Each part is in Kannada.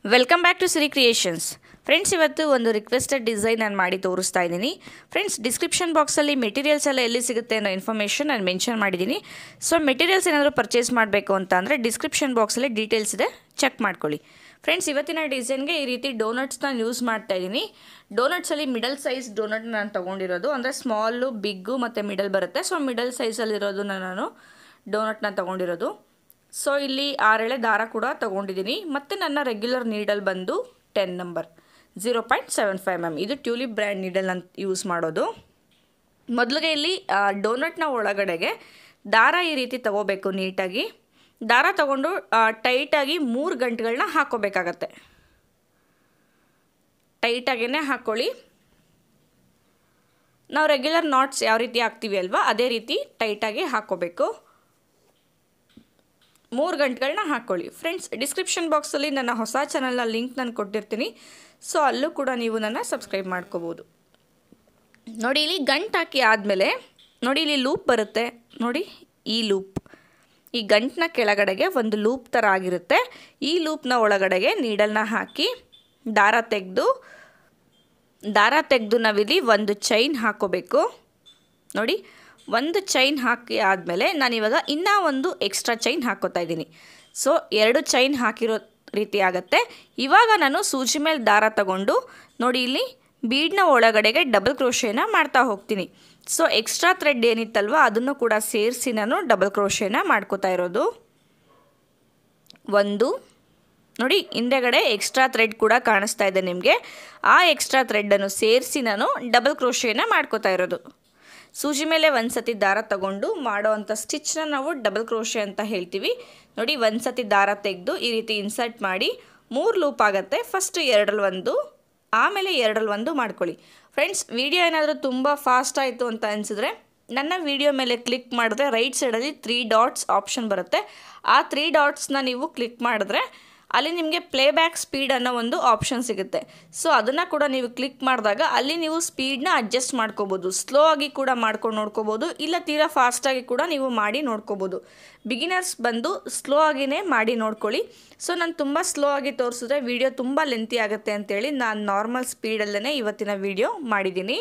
welcome back to Siri creations friends ಇವತ್ತು ಒಂದು ರಿಕ್ವೆಸ್ಟೆಡ್ ಡಿಸೈನ್ ನಾನು ಮಾಡಿ ತೋರಿಸ್ತಾ ಇದ್ದೀನಿ ಫ್ರೆಂಡ್ಸ್ ಡಿಸ್ಕ್ರಿಪ್ಷನ್ ಬಾಕ್ಸಲ್ಲಿ ಮೆಟೀರಿಯಲ್ಸ್ ಎಲ್ಲ ಎಲ್ಲಿ ಸಿಗುತ್ತೆ ಅನ್ನೋ ಇನ್ಫಾರ್ಮೇಷನ್ ನಾನು ಮೆನ್ಷನ್ ಮಾಡಿದ್ದೀನಿ ಸೊ ಮೆಟೀರಿಯಲ್ಸ್ ಏನಾದರೂ ಪರ್ಚೇಸ್ ಮಾಡಬೇಕು ಅಂತ ಅಂದರೆ ಡಿಸ್ಕ್ರಿಪ್ಷನ್ ಬಾಕ್ಸಲ್ಲಿ ಡೀಟೇಲ್ಸ್ ಇದೆ ಚೆಕ್ ಮಾಡ್ಕೊಳ್ಳಿ ಫ್ರೆಂಡ್ಸ್ ಇವತ್ತಿನ ಡಿಸೈನ್ಗೆ ಈ ರೀತಿ ಡೋನಟ್ಸ್ನ ಯೂಸ್ ಮಾಡ್ತಾ ಇದ್ದೀನಿ ಡೋನಟ್ಸಲ್ಲಿ ಮಿಡಲ್ ಸೈಜ್ ಡೋನಟ್ ನಾನು ತೊಗೊಂಡಿರೋದು ಅಂದರೆ ಸ್ಮಾಲು ಬಿಗ್ಗು ಮತ್ತು ಮಿಡಲ್ ಬರುತ್ತೆ ಸೊ ಮಿಡಲ್ ಸೈಜಲ್ಲಿರೋದನ್ನ ನಾನು ಡೋನಟ್ನ ತೊಗೊಂಡಿರೋದು ಸೊ ಇಲ್ಲಿ ಆರೆಳೆ ದಾರ ಕೂಡ ತೊಗೊಂಡಿದ್ದೀನಿ ಮತ್ತು ನನ್ನ ರೆಗ್ಯುಲರ್ ನೀಡಲ್ ಬಂದು ten number zero point seven five M ಇದು ಟ್ಯೂಲಿಪ್ ಬ್ರ್ಯಾಂಡ್ ನೀಡಲ್ ಅಂತ ಯೂಸ್ ಮಾಡೋದು ಮೊದಲಿಗೆ ಇಲ್ಲಿ ಡೋನಟ್ನ ಒಳಗಡೆಗೆ ದಾರ ಈ ರೀತಿ ತಗೋಬೇಕು ನೀಟಾಗಿ ದಾರ ತಗೊಂಡು ಟೈಟಾಗಿ ಮೂರು ಗಂಟೆಗಳನ್ನ ಹಾಕೋಬೇಕಾಗತ್ತೆ ಟೈಟಾಗೇ ಹಾಕ್ಕೊಳ್ಳಿ ನಾವು ರೆಗ್ಯುಲರ್ ನಾಟ್ಸ್ ಯಾವ ರೀತಿ ಹಾಕ್ತೀವಿ ಅಲ್ವಾ ಅದೇ ರೀತಿ ಟೈಟಾಗಿ ಹಾಕ್ಕೋಬೇಕು ಮೂರು ಗಂಟೆಗಳನ್ನ ಹಾಕ್ಕೊಳ್ಳಿ ಫ್ರೆಂಡ್ಸ್ ಡಿಸ್ಕ್ರಿಪ್ಷನ್ ಬಾಕ್ಸಲ್ಲಿ ನನ್ನ ಹೊಸ ಚಾನಲ್ನ ಲಿಂಕ್ ನಾನು ಕೊಟ್ಟಿರ್ತೀನಿ ಸೊ ಅಲ್ಲೂ ಕೂಡ ನೀವು ನನ್ನ ಸಬ್ಸ್ಕ್ರೈಬ್ ಮಾಡ್ಕೋಬೋದು ನೋಡಿ ಇಲ್ಲಿ ಗಂಟು ಹಾಕಿ ಆದಮೇಲೆ ನೋಡಿ ಇಲ್ಲಿ ಲೂಪ್ ಬರುತ್ತೆ ನೋಡಿ ಈ ಲೂಪ್ ಈ ಗಂಟನ್ನ ಕೆಳಗಡೆಗೆ ಒಂದು ಲೂಪ್ ಥರ ಆಗಿರುತ್ತೆ ಈ ಲೂಪ್ನ ಒಳಗಡೆಗೆ ನೀಡಲ್ನ ಹಾಕಿ ದಾರ ತೆಗೆದು ದಾರ ತೆಗೆದು ನಾವಿಲ್ಲಿ ಒಂದು ಚೈನ್ ಹಾಕೋಬೇಕು ನೋಡಿ ಒಂದು ಚೈನ್ ಹಾಕಿ ಆದಮೇಲೆ ನಾನಿವಾಗ ಇನ್ನೂ ಒಂದು ಎಕ್ಸ್ಟ್ರಾ ಚೈನ್ ಹಾಕೋತಾ ಇದ್ದೀನಿ ಸೊ ಎರಡು ಚೈನ್ ಹಾಕಿರೋ ರೀತಿ ಆಗುತ್ತೆ ಇವಾಗ ನಾನು ಸೂಜಿ ಮೇಲೆ ದಾರ ತಗೊಂಡು ನೋಡಿ ಇಲ್ಲಿ ಬೀಡ್ನ ಒಳಗಡೆಗೆ ಡಬಲ್ ಕ್ರೋಶೇನ ಮಾಡ್ತಾ ಹೋಗ್ತೀನಿ ಸೊ ಎಕ್ಸ್ಟ್ರಾ ಥ್ರೆಡ್ ಏನಿತ್ತಲ್ವ ಅದನ್ನು ಕೂಡ ಸೇರಿಸಿ ನಾನು ಡಬಲ್ ಕ್ರೋಶೇನ ಮಾಡ್ಕೋತಾ ಇರೋದು ಒಂದು ನೋಡಿ ಹಿಂದೆಗಡೆ ಎಕ್ಸ್ಟ್ರಾ ಥ್ರೆಡ್ ಕೂಡ ಕಾಣಿಸ್ತಾ ಇದೆ ನಿಮಗೆ ಆ ಎಕ್ಸ್ಟ್ರಾ ಥ್ರೆಡ್ಡನ್ನು ಸೇರಿಸಿ ನಾನು ಡಬಲ್ ಕ್ರೋಶೇನ ಮಾಡ್ಕೋತಾ ಇರೋದು ಸೂಜಿ ಮೇಲೆ ಒಂದು ಸತಿ ದಾರ ತಗೊಂಡು ಮಾಡೋ ಅಂಥ ಸ್ಟಿಚ್ನ ನಾವು ಡಬಲ್ ಕ್ರೋಶೆ ಅಂತ ಹೇಳ್ತೀವಿ ನೋಡಿ ಒಂದು ಸತಿ ದಾರ ತೆಗೆದು ಈ ರೀತಿ ಇನ್ಸರ್ಟ್ ಮಾಡಿ ಮೂರು ಲೂಪ್ ಆಗುತ್ತೆ ಫಸ್ಟ್ ಎರಡರಲ್ಲಿ ಒಂದು ಆಮೇಲೆ ಎರಡರಲ್ಲಿ ಒಂದು ಮಾಡ್ಕೊಳ್ಳಿ ಫ್ರೆಂಡ್ಸ್ ವಿಡಿಯೋ ಏನಾದರೂ ತುಂಬ ಫಾಸ್ಟ್ ಆಯಿತು ಅಂತ ಅನಿಸಿದ್ರೆ ನನ್ನ ವಿಡಿಯೋ ಮೇಲೆ ಕ್ಲಿಕ್ ಮಾಡಿದ್ರೆ ರೈಟ್ ಸೈಡಲ್ಲಿ ತ್ರೀ ಡಾಟ್ಸ್ ಆಪ್ಷನ್ ಬರುತ್ತೆ ಆ ತ್ರೀ ಡಾಟ್ಸ್ನ ನೀವು ಕ್ಲಿಕ್ ಮಾಡಿದ್ರೆ ಅಲ್ಲಿ ನಿಮಗೆ ಪ್ಲೇಬ್ಯಾಕ್ ಸ್ಪೀಡ್ ಅನ್ನೋ ಒಂದು ಆಪ್ಷನ್ ಸಿಗುತ್ತೆ ಸೊ ಅದನ್ನು ಕೂಡ ನೀವು ಕ್ಲಿಕ್ ಮಾಡಿದಾಗ ಅಲ್ಲಿ ನೀವು ಸ್ಪೀಡ್ನ ಅಡ್ಜಸ್ಟ್ ಮಾಡ್ಕೋಬೋದು ಸ್ಲೋ ಆಗಿ ಕೂಡ ಮಾಡ್ಕೊಂಡು ನೋಡ್ಕೋಬೋದು ಇಲ್ಲ ತೀರಾ ಫಾಸ್ಟಾಗಿ ಕೂಡ ನೀವು ಮಾಡಿ ನೋಡ್ಕೋಬೋದು ಬಿಗಿನರ್ಸ್ ಬಂದು ಸ್ಲೋ ಆಗಿನೇ ಮಾಡಿ ನೋಡ್ಕೊಳ್ಳಿ ಸೊ ನಾನು ತುಂಬ ಸ್ಲೋ ಆಗಿ ತೋರಿಸಿದ್ರೆ ವಿಡಿಯೋ ತುಂಬ ಲೆಂತಿ ಆಗುತ್ತೆ ಅಂತೇಳಿ ನಾನು ನಾರ್ಮಲ್ ಸ್ಪೀಡಲ್ಲೇ ಇವತ್ತಿನ ವಿಡಿಯೋ ಮಾಡಿದ್ದೀನಿ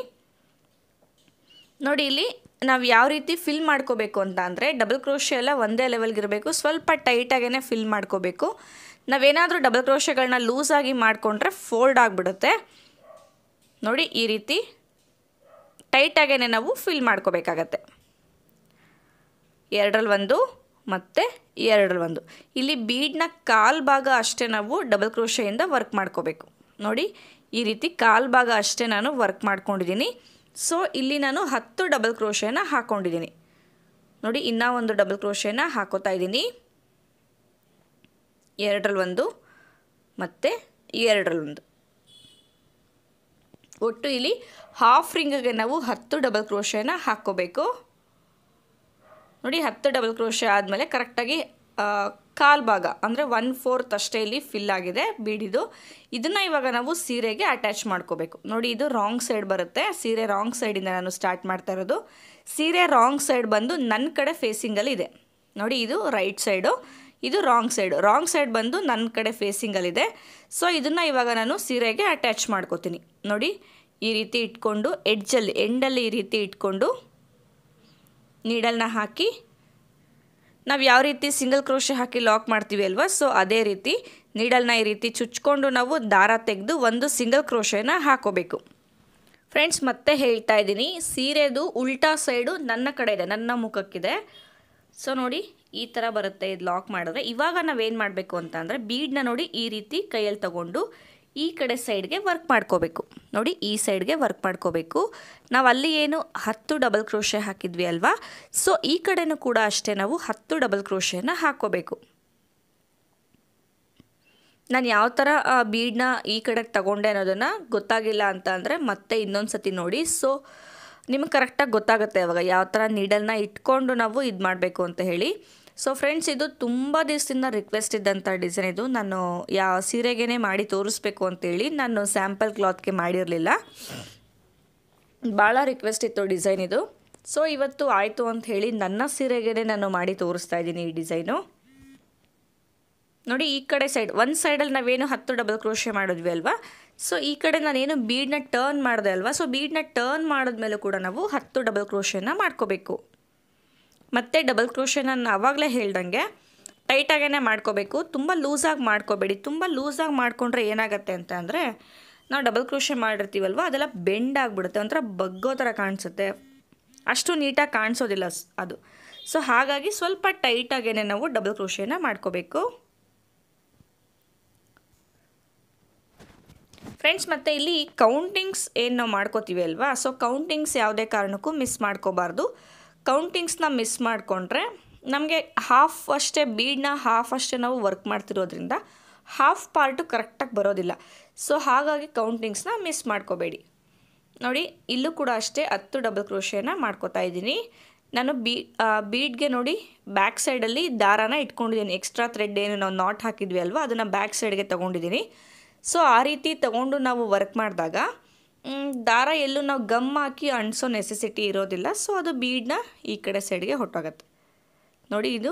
ನೋಡಿ ಇಲ್ಲಿ ನಾವು ಯಾವ ರೀತಿ ಫಿಲ್ ಮಾಡ್ಕೋಬೇಕು ಅಂತ ಅಂದರೆ ಡಬಲ್ ಕ್ರೋಶೆ ಎಲ್ಲ ಒಂದೇ ಲೆವೆಲ್ಗಿರಬೇಕು ಸ್ವಲ್ಪ ಟೈಟಾಗೇ ಫಿಲ್ ಮಾಡ್ಕೋಬೇಕು ನಾವೇನಾದರೂ ಡಬಲ್ ಕ್ರೋಶೆಗಳನ್ನ ಲೂಸಾಗಿ ಮಾಡಿಕೊಂಡ್ರೆ ಫೋಲ್ಡ್ ಆಗಿಬಿಡುತ್ತೆ ನೋಡಿ ಈ ರೀತಿ ಟೈಟಾಗೇ ನಾವು ಫಿಲ್ ಮಾಡ್ಕೋಬೇಕಾಗತ್ತೆ ಎರಡರಲ್ಲಿ ಒಂದು ಮತ್ತು ಎರಡರಲ್ಲಿ ಒಂದು ಇಲ್ಲಿ ಬೀಡ್ನ ಕಾಲು ಭಾಗ ಅಷ್ಟೇ ನಾವು ಡಬಲ್ ಕ್ರೋಶೆಯಿಂದ ವರ್ಕ್ ಮಾಡ್ಕೋಬೇಕು ನೋಡಿ ಈ ರೀತಿ ಕಾಲು ಭಾಗ ಅಷ್ಟೇ ನಾನು ವರ್ಕ್ ಮಾಡ್ಕೊಂಡಿದ್ದೀನಿ ಸೊ ಇಲ್ಲಿ ನಾನು ಹತ್ತು ಡಬಲ್ ಕ್ರೋಶೆನ ಹಾಕ್ಕೊಂಡಿದ್ದೀನಿ ನೋಡಿ ಇನ್ನೂ ಒಂದು ಡಬಲ್ ಕ್ರೋಶೆನ ಹಾಕೋತಾ ಇದ್ದೀನಿ ಎರಡರಲ್ಲಿ ಒಂದು ಮತ್ತು ಎರಡರಲ್ಲಿ ಒಂದು ಒಟ್ಟು ಇಲ್ಲಿ ಹಾಫ್ ರಿಂಗಿಗೆ ನಾವು ಹತ್ತು ಡಬಲ್ ಕ್ರೋಶೆನ ಹಾಕ್ಕೋಬೇಕು ನೋಡಿ ಹತ್ತು ಡಬಲ್ ಕ್ರೋಶೆ ಆದಮೇಲೆ ಕರೆಕ್ಟಾಗಿ ಕಾಲು ಭಾಗ ಅಂದರೆ ಒನ್ ಫೋರ್ತ್ ಅಷ್ಟೇ ಇಲ್ಲಿ ಫಿಲ್ ಆಗಿದೆ ಬೀಡಿದು ಇದನ್ನು ಇವಾಗ ನಾವು ಸೀರೆಗೆ ಅಟ್ಯಾಚ್ ಮಾಡ್ಕೋಬೇಕು ನೋಡಿ ಇದು ರಾಂಗ್ ಸೈಡ್ ಬರುತ್ತೆ ಸೀರೆ ರಾಂಗ್ ಸೈಡಿಂದ ನಾನು ಸ್ಟಾರ್ಟ್ ಮಾಡ್ತಾ ಇರೋದು ಸೀರೆ ರಾಂಗ್ ಸೈಡ್ ಬಂದು ನನ್ನ ಕಡೆ ಫೇಸಿಂಗಲ್ಲಿ ಇದೆ ನೋಡಿ ಇದು ರೈಟ್ ಸೈಡು ಇದು ರಾಂಗ್ ಸೈಡು ರಾಂಗ್ ಸೈಡ್ ಬಂದು ನನ್ನ ಕಡೆ ಫೇಸಿಂಗಲ್ಲಿದೆ ಸೊ ಇದನ್ನು ಇವಾಗ ನಾನು ಸೀರೆಗೆ ಅಟ್ಯಾಚ್ ಮಾಡ್ಕೋತೀನಿ ನೋಡಿ ಈ ರೀತಿ ಇಟ್ಕೊಂಡು ಎಡ್ಜಲ್ಲಿ ಎಂಡಲ್ಲಿ ಈ ರೀತಿ ಇಟ್ಕೊಂಡು ನೀಡಲ್ನ ಹಾಕಿ ನಾವು ಯಾವ ರೀತಿ ಸಿಂಗಲ್ ಕ್ರೋಶೆ ಹಾಕಿ ಲಾಕ್ ಮಾಡ್ತೀವಿ ಅಲ್ವಾ ಸೊ ಅದೇ ರೀತಿ ನೀಡಲ್ನ ಈ ರೀತಿ ಚುಚ್ಕೊಂಡು ನಾವು ದಾರ ತೆಗೆದು ಒಂದು ಸಿಂಗಲ್ ಕ್ರೋಶೆನ ಹಾಕೋಬೇಕು ಫ್ರೆಂಡ್ಸ್ ಮತ್ತೆ ಹೇಳ್ತಾ ಇದ್ದೀನಿ ಸೀರೆದು ಉಲ್ಟಾ ಸೈಡು ನನ್ನ ಕಡೆ ಇದೆ ನನ್ನ ಮುಖಕ್ಕಿದೆ ಸೊ ನೋಡಿ ಈ ಥರ ಬರುತ್ತೆ ಇದು ಲಾಕ್ ಮಾಡಿದ್ರೆ ಇವಾಗ ನಾವೇನು ಮಾಡಬೇಕು ಅಂತ ಅಂದರೆ ಬೀಡನ್ನ ನೋಡಿ ಈ ರೀತಿ ಕೈಯಲ್ಲಿ ತಗೊಂಡು ಈ ಕಡೆ ಸೈಡ್ಗೆ ವರ್ಕ್ ಮಾಡ್ಕೋಬೇಕು ನೋಡಿ ಈ ಸೈಡ್ಗೆ ವರ್ಕ್ ಮಾಡ್ಕೋಬೇಕು ನಾವು ಅಲ್ಲಿ ಏನು ಹತ್ತು ಡಬಲ್ ಕ್ರೋಶೆ ಹಾಕಿದ್ವಿ ಅಲ್ವಾ ಸೊ ಈ ಕಡೆನೂ ಕೂಡ ಅಷ್ಟೇ ನಾವು ಹತ್ತು ಡಬಲ್ ಕ್ರೋಶೆನ ಹಾಕ್ಕೋಬೇಕು ನಾನು ಯಾವ ಥರ ಬೀಡನ್ನ ಈ ಕಡೆಗೆ ತಗೊಂಡೆ ಅನ್ನೋದನ್ನು ಗೊತ್ತಾಗಿಲ್ಲ ಅಂತ ಅಂದರೆ ಮತ್ತೆ ಇನ್ನೊಂದು ಸತಿ ನೋಡಿ ಸೊ ನಿಮಗೆ ಕರೆಕ್ಟಾಗಿ ಗೊತ್ತಾಗುತ್ತೆ ಅವಾಗ ಯಾವ ಥರ ನೀಡಲ್ನ ಇಟ್ಕೊಂಡು ನಾವು ಇದು ಮಾಡಬೇಕು ಅಂತ ಹೇಳಿ ಸೊ ಫ್ರೆಂಡ್ಸ್ ಇದು ತುಂಬ ದಿವಸದಿಂದ ರಿಕ್ವೆಸ್ಟ್ ಇದ್ದಂಥ ಡಿಸೈನ್ ಇದು ನಾನು ಯಾವ ಸೀರೆಗೇ ಮಾಡಿ ತೋರಿಸ್ಬೇಕು ಅಂತೇಳಿ ನಾನು ಸ್ಯಾಂಪಲ್ ಕ್ಲಾತ್ಗೆ ಮಾಡಿರಲಿಲ್ಲ ಭಾಳ ರಿಕ್ವೆಸ್ಟ್ ಇತ್ತು ಡಿಸೈನ್ ಇದು ಸೊ ಇವತ್ತು ಆಯಿತು ಅಂತ ಹೇಳಿ ನನ್ನ ಸೀರೆಗೇ ನಾನು ಮಾಡಿ ತೋರಿಸ್ತಾ ಇದ್ದೀನಿ ಈ ಡಿಸೈನು ನೋಡಿ ಈ ಕಡೆ ಸೈಡ್ ಒಂದು ಸೈಡಲ್ಲಿ ನಾವೇನು ಹತ್ತು ಡಬಲ್ ಕ್ರೋಶೆ ಮಾಡಿದ್ವಿ ಅಲ್ವಾ ಸೊ ಈ ಕಡೆ ನಾನೇನು ಬೀಡನ್ನ ಟರ್ನ್ ಮಾಡಿದೆ ಅಲ್ವಾ ಸೊ ಬೀಡನ್ನ ಟರ್ನ್ ಮಾಡಿದ್ಮೇಲೆ ಕೂಡ ನಾವು ಹತ್ತು ಡಬಲ್ ಕ್ರೋಶೆನ ಮಾಡ್ಕೋಬೇಕು ಮತ್ತು ಡಬಲ್ ಕ್ರೋಶೆ ನಾನು ಆವಾಗಲೇ ಹೇಳ್ದಂಗೆ ಟೈಟಾಗೇ ಮಾಡ್ಕೋಬೇಕು ತುಂಬ ಲೂಸಾಗಿ ಮಾಡ್ಕೋಬೇಡಿ ತುಂಬ ಲೂಸಾಗಿ ಮಾಡಿಕೊಂಡ್ರೆ ಏನಾಗುತ್ತೆ ಅಂತ ಅಂದರೆ ನಾವು ಡಬಲ್ ಕ್ರೋಶೆ ಮಾಡಿರ್ತೀವಲ್ವ ಅದೆಲ್ಲ ಬೆಂಡ್ ಆಗಿಬಿಡುತ್ತೆ ಒಂಥರ ಬಗ್ಗೋ ಥರ ಕಾಣಿಸುತ್ತೆ ಅಷ್ಟು ನೀಟಾಗಿ ಕಾಣಿಸೋದಿಲ್ಲ ಸ್- ಅದು ಸೊ ಹಾಗಾಗಿ ಸ್ವಲ್ಪ ಟೈಟಾಗೇ ನಾವು ಡಬಲ್ ಕ್ರೋಶೆನ ಮಾಡ್ಕೋಬೇಕು ಫ್ರೆಂಡ್ಸ್ ಮತ್ತು ಇಲ್ಲಿ ಕೌಂಟಿಂಗ್ಸ್ ಏನು ನಾವು ಮಾಡ್ಕೋತೀವಿ ಅಲ್ವಾ ಸೊ ಕೌಂಟಿಂಗ್ಸ್ ಯಾವುದೇ ಕಾರಣಕ್ಕೂ ಮಿಸ್ ಮಾಡ್ಕೋಬಾರ್ದು ಕೌಂಟಿಂಗ್ಸ್ನ ಮಿಸ್ ಮಾಡಿಕೊಂಡ್ರೆ ನಮಗೆ ಹಾಫ್ ಅಷ್ಟೇ ಬೀಡನ್ನ ಹಾಫ್ ಅಷ್ಟೇ ನಾವು ವರ್ಕ್ ಮಾಡ್ತಿರೋದ್ರಿಂದ ಹಾಫ್ ಪಾರ್ಟು ಕರೆಕ್ಟಾಗಿ ಬರೋದಿಲ್ಲ ಸೊ ಹಾಗಾಗಿ ಕೌಂಟಿಂಗ್ಸ್ನ ಮಿಸ್ ಮಾಡ್ಕೋಬೇಡಿ ನೋಡಿ ಇಲ್ಲೂ ಕೂಡ ಅಷ್ಟೇ ಹತ್ತು ಡಬಲ್ ಕ್ರೋಶೆನ ಮಾಡ್ಕೋತಾ ಇದ್ದೀನಿ ನಾನು ಬೀ ಬೀಡ್ಗೆ ನೋಡಿ ಬ್ಯಾಕ್ ಸೈಡಲ್ಲಿ ದಾರಾನ ಇಟ್ಕೊಂಡಿದ್ದೀನಿ ಎಕ್ಸ್ಟ್ರಾ ಥ್ರೆಡ್ ಏನು ನಾವು ನಾಟ್ ಹಾಕಿದ್ವಿ ಅಲ್ವಾ ಅದನ್ನು ಬ್ಯಾಕ್ ಸೈಡ್ಗೆ ತೊಗೊಂಡಿದ್ದೀನಿ ಸೊ ಆ ರೀತಿ ತೊಗೊಂಡು ನಾವು ವರ್ಕ್ ಮಾಡಿದಾಗ ಮ್, ದಾರ ಎಲ್ಲೂ ನಾವು ಗಮ್ ಹಾಕಿ ಅಂಟಿಸೋ ನೆಸೆಸಿಟಿ ಇರೋದಿಲ್ಲ ಸೊ ಅದು ಬೀಡನ್ನ ಈ ಕಡೆ ಸೈಡ್ಗೆ ಹೊಟ್ಟೋಗತ್ತೆ ನೋಡಿ ಇದು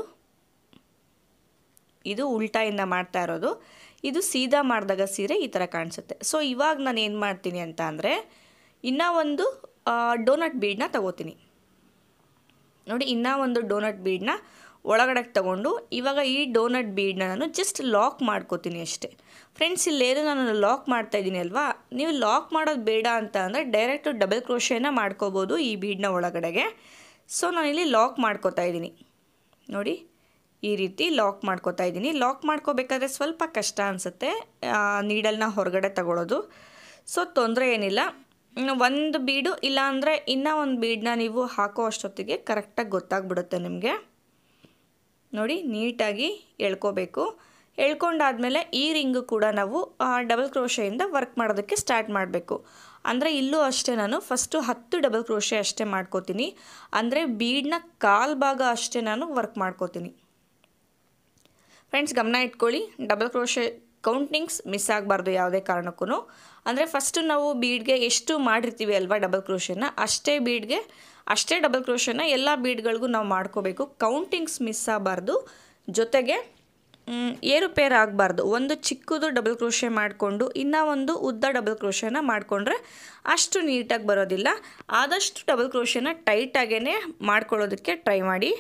ಇದು ಉಲ್ಟಾಯಿಂದ ಮಾಡ್ತಾ ಇರೋದು ಇದು ಸೀದಾ ಮಾಡಿದಾಗ ಸೀರೆ ಈ ಥರ ಕಾಣಿಸುತ್ತೆ ಸೊ ಇವಾಗ ನಾನು ಏನು ಮಾಡ್ತೀನಿ ಅಂತ ಅಂದರೆ ಇನ್ನೂ ಒಂದು ಡೋನಟ್ ಬೀಡನ್ನ ತಗೋತೀನಿ ನೋಡಿ ಇನ್ನೂ ಒಂದು ಡೋನಟ್ ಬೀಡನ್ನ ಒಳಗಡೆ ತಗೊಂಡು ಇವಾಗ ಈ ಡೋನಟ್ ಬೀಡನ್ನ ನಾನು ಜಸ್ಟ್ ಲಾಕ್ ಮಾಡ್ಕೋತೀನಿ ಅಷ್ಟೇ ಫ್ರೆಂಡ್ಸ್ ಇಲ್ಲೇನು ನಾನು ಲಾಕ್ ಮಾಡ್ತಾ ಇದ್ದೀನಿ ಅಲ್ವಾ ನೀವು ಲಾಕ್ ಮಾಡೋದು ಬೇಡ ಅಂತ ಅಂದರೆ ಡೈರೆಕ್ಟು ಡಬಲ್ ಕ್ರೋಶೇನ ಮಾಡ್ಕೋಬೋದು ಈ ಬೀಡನ್ನ ಒಳಗಡೆಗೆ ಸೊ ನಾನಿಲ್ಲಿ ಲಾಕ್ ಮಾಡ್ಕೋತಾ ಇದ್ದೀನಿ ನೋಡಿ ಈ ರೀತಿ ಲಾಕ್ ಮಾಡ್ಕೋತಾ ಇದ್ದೀನಿ ಲಾಕ್ ಮಾಡ್ಕೋಬೇಕಾದ್ರೆ ಸ್ವಲ್ಪ ಕಷ್ಟ ಅನಿಸುತ್ತೆ ನೀಡಲ್ನ ಹೊರಗಡೆ ತಗೊಳ್ಳೋದು ಸೊ ತೊಂದರೆ ಏನಿಲ್ಲ ಇನ್ನು ಒಂದು ಬೀಡು ಇಲ್ಲಾಂದರೆ ಇನ್ನೂ ಒಂದು ಬೀಡನ್ನ ನೀವು ಹಾಕೋ ಅಷ್ಟೊತ್ತಿಗೆ ಕರೆಕ್ಟಾಗಿ ಗೊತ್ತಾಗ್ಬಿಡುತ್ತೆ ನಿಮಗೆ ನೋಡಿ ನೀಟಾಗಿ ಎಳ್ಕೋಬೇಕು ಎಳ್ಕೊಂಡಾದಮೇಲೆ ಈ ರಿಂಗು ಕೂಡ ನಾವು ಡಬಲ್ ಕ್ರೋಶೆಯಿಂದ ವರ್ಕ್ ಮಾಡೋದಕ್ಕೆ ಸ್ಟಾರ್ಟ್ ಮಾಡಬೇಕು ಅಂದರೆ ಇಲ್ಲೂ ಅಷ್ಟೇ ನಾನು ಫಸ್ಟು ಹತ್ತು ಡಬಲ್ ಕ್ರೋಶೆ ಅಷ್ಟೇ ಮಾಡ್ಕೋತೀನಿ ಅಂದರೆ ಬೀಡ್ನ ಕಾಲು ಭಾಗ ಅಷ್ಟೇ ನಾನು ವರ್ಕ್ ಮಾಡ್ಕೋತೀನಿ ಫ್ರೆಂಡ್ಸ್ ಗಮನ ಇಟ್ಕೊಳ್ಳಿ ಡಬಲ್ ಕ್ರೋಶೆ ಕೌಂಟಿಂಗ್ಸ್ ಮಿಸ್ ಆಗಬಾರ್ದು ಯಾವುದೇ ಕಾರಣಕ್ಕೂ ಅಂದರೆ ಫಸ್ಟು ನಾವು ಬೀಡ್ಗೆ ಎಷ್ಟು ಮಾಡಿರ್ತೀವಿ ಅಲ್ವಾ ಡಬಲ್ ಕ್ರೋಶೆನ ಅಷ್ಟೇ ಬೀಡ್ಗೆ ಅಷ್ಟೇ ಡಬಲ್ ಕ್ರೋಶೆನ ಎಲ್ಲ ಬೀಡ್ಗಳಿಗೂ ನಾವು ಮಾಡ್ಕೋಬೇಕು ಕೌಂಟಿಂಗ್ಸ್ ಮಿಸ್ ಆಗಬಾರ್ದು ಜೊತೆಗೆ ಮ್, ಏರುಪೇರು ಆಗಬಾರ್ದು ಒಂದು ಚಿಕ್ಕದು ಡಬಲ್ ಕ್ರೋಶೆ ಮಾಡಿಕೊಂಡು ಇನ್ನೂ ಒಂದು ಉದ್ದ ಡಬಲ್ ಕ್ರೋಶೆನ ಮಾಡಿಕೊಂಡ್ರೆ ಅಷ್ಟು ನೀಟಾಗಿ ಬರೋದಿಲ್ಲ ಆದಷ್ಟು ಡಬಲ್ ಕ್ರೋಶೆನ ಟೈಟಾಗೇ ಮಾಡ್ಕೊಳ್ಳೋದಕ್ಕೆ ಟ್ರೈ ಮಾಡಿ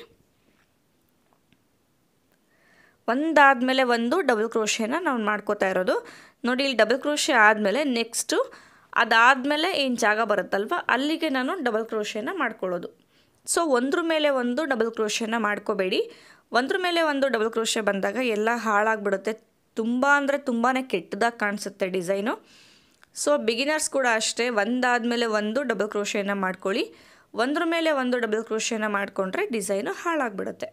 ಒಂದಾದಮೇಲೆ ಒಂದು ಡಬಲ್ ಕ್ರೋಶೆನ ನಾವು ಮಾಡ್ಕೋತಾ ಇರೋದು ನೋಡಿ ಇಲ್ಲಿ ಡಬಲ್ ಕ್ರೋಶೆ ಆದಮೇಲೆ ನೆಕ್ಸ್ಟು ಅದಾದಮೇಲೆ ಏನು ಜಾಗ ಬರುತ್ತಲ್ವ ಅಲ್ಲಿಗೆ ನಾನು ಡಬಲ್ ಕ್ರೋಶೆನ ಮಾಡ್ಕೊಳ್ಳೋದು ಸೊ ಒಂದ್ರ ಮೇಲೆ ಒಂದು ಡಬಲ್ ಕ್ರೋಶೆನ ಮಾಡ್ಕೋಬೇಡಿ ಒಂದ್ರ ಮೇಲೆ ಒಂದು ಡಬಲ್ ಕ್ರೋಶೆ ಬಂದಾಗ ಎಲ್ಲ ಹಾಳಾಗ್ಬಿಡುತ್ತೆ ತುಂಬ ಅಂದರೆ ತುಂಬಾ ಕೆಟ್ಟದಾಗಿ ಕಾಣಿಸುತ್ತೆ ಡಿಸೈನು ಸೊ ಬಿಗಿನರ್ಸ್ ಕೂಡ ಅಷ್ಟೇ ಒಂದಾದಮೇಲೆ ಒಂದು ಡಬಲ್ ಕ್ರೋಶೆನ ಮಾಡ್ಕೊಳ್ಳಿ ಒಂದ್ರ ಮೇಲೆ ಒಂದು ಡಬಲ್ ಕ್ರೋಶೆನ ಮಾಡಿಕೊಂಡ್ರೆ ಡಿಸೈನು ಹಾಳಾಗ್ಬಿಡುತ್ತೆ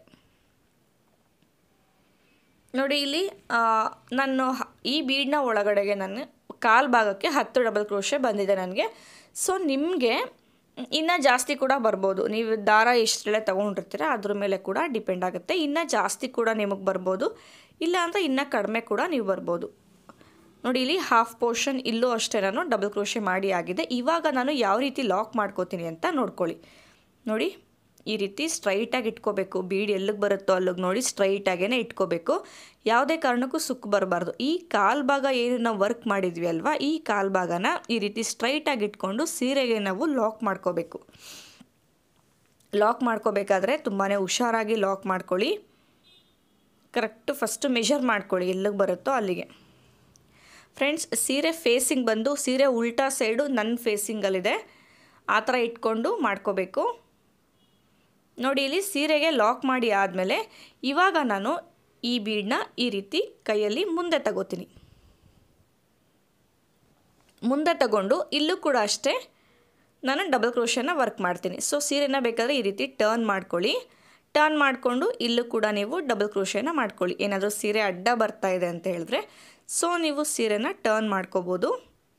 ನೋಡಿ ಇಲ್ಲಿ ಆ, ನಾನು ಹ- ಈ ಬೀಡ್ನ ಒಳಗಡೆಗೆ ನಾನು ಕಾಲು ಭಾಗಕ್ಕೆ ಹತ್ತು ಡಬಲ್ ಕ್ರೋಶೆ ಬಂದಿದೆ ನನಗೆ ಸೊ ನಿಮಗೆ ಇನ್ನೂ ಜಾಸ್ತಿ ಕೂಡ ಬರ್ಬೋದು ನೀವು ದಾರ ಎಷ್ಟೆಲ್ಲ ತೊಗೊಂಡಿರ್ತೀರ ಅದ್ರ ಮೇಲೆ ಕೂಡ ಡಿಪೆಂಡ್ ಆಗುತ್ತೆ ಇನ್ನೂ ಜಾಸ್ತಿ ಕೂಡ ನಿಮಗೆ ಬರ್ಬೋದು ಇಲ್ಲ ಅಂದರೆ ಇನ್ನೂ ಕಡಿಮೆ ಕೂಡ ನೀವು ಬರ್ಬೋದು ನೋಡಿ ಇಲ್ಲಿ ಹಾಫ್ ಪೋರ್ಷನ್ ಇಲ್ಲೂ ಅಷ್ಟೇ ನಾನು ಡಬಲ್ ಕ್ರೋಶೆ ಮಾಡಿ ಆಗಿದೆ ಇವಾಗ ನಾನು ಯಾವ ರೀತಿ ಲಾಕ್ ಮಾಡ್ಕೋತೀನಿ ಅಂತ ನೋಡ್ಕೊಳ್ಳಿ ನೋಡಿ ಈ ರೀತಿ ಸ್ಟ್ರೈಟಾಗಿ ಇಟ್ಕೋಬೇಕು ಬೀಡ್ ಎಲ್ಲಿಗೆ ಬರುತ್ತೋ ಅಲ್ಲಿಗೆ ನೋಡಿ ಸ್ಟ್ರೈಟಾಗೇ ಇಟ್ಕೋಬೇಕು ಯಾವುದೇ ಕಾರಣಕ್ಕೂ ಸುಕ್ಕು ಬರಬಾರ್ದು ಈ ಕಾಲು ಭಾಗ ಏನು ನಾವು ವರ್ಕ್ ಮಾಡಿದ್ವಿ ಅಲ್ವಾ ಈ ಕಾಲು ಭಾಗನ ಈ ರೀತಿ ಸ್ಟ್ರೈಟಾಗಿ ಇಟ್ಕೊಂಡು ಸೀರೆಗೆ ನಾವು ಲಾಕ್ ಮಾಡ್ಕೋಬೇಕು ಲಾಕ್ ಮಾಡ್ಕೋಬೇಕಾದ್ರೆ ತುಂಬಾ ಹುಷಾರಾಗಿ ಲಾಕ್ ಮಾಡ್ಕೊಳ್ಳಿ ಕರೆಕ್ಟು ಫಸ್ಟು ಮೆಷರ್ ಮಾಡ್ಕೊಳ್ಳಿ ಎಲ್ಲಿಗೆ ಬರುತ್ತೋ ಅಲ್ಲಿಗೆ ಫ್ರೆಂಡ್ಸ್ ಸೀರೆ ಫೇಸಿಂಗ್ ಬಂದು ಸೀರೆ ಉಲ್ಟಾ ಸೈಡು ನನ್ನ ಫೇಸಿಂಗಲ್ಲಿದೆ ಆ ಥರ ಇಟ್ಕೊಂಡು ಮಾಡ್ಕೋಬೇಕು ನೋಡಿ ಇಲ್ಲಿ ಸೀರೆಗೆ ಲಾಕ್ ಮಾಡಿ ಆದಮೇಲೆ ಇವಾಗ ನಾನು ಈ ಬೀಡನ್ನ ಈ ರೀತಿ ಕೈಯಲ್ಲಿ ಮುಂದೆ ತಗೋತೀನಿ ಮುಂದೆ ತಗೊಂಡು ಇಲ್ಲೂ ಕೂಡ ಅಷ್ಟೇ ನಾನು ಡಬಲ್ ಕ್ರೋಶನ ವರ್ಕ್ ಮಾಡ್ತೀನಿ ಸೊ ಸೀರೆನ ಬೇಕಾದರೆ ಈ ರೀತಿ ಟರ್ನ್ ಮಾಡ್ಕೊಳ್ಳಿ ಟರ್ನ್ ಮಾಡಿಕೊಂಡು ಇಲ್ಲೂ ಕೂಡ ನೀವು ಡಬಲ್ ಕ್ರೋಶನ ಮಾಡ್ಕೊಳ್ಳಿ ಏನಾದರೂ ಸೀರೆ ಅಡ್ಡ ಬರ್ತಾ ಇದೆ ಅಂತ ಹೇಳಿದ್ರೆ ಸೊ ನೀವು ಸೀರೆನ ಟರ್ನ್ ಮಾಡ್ಕೋಬೋದು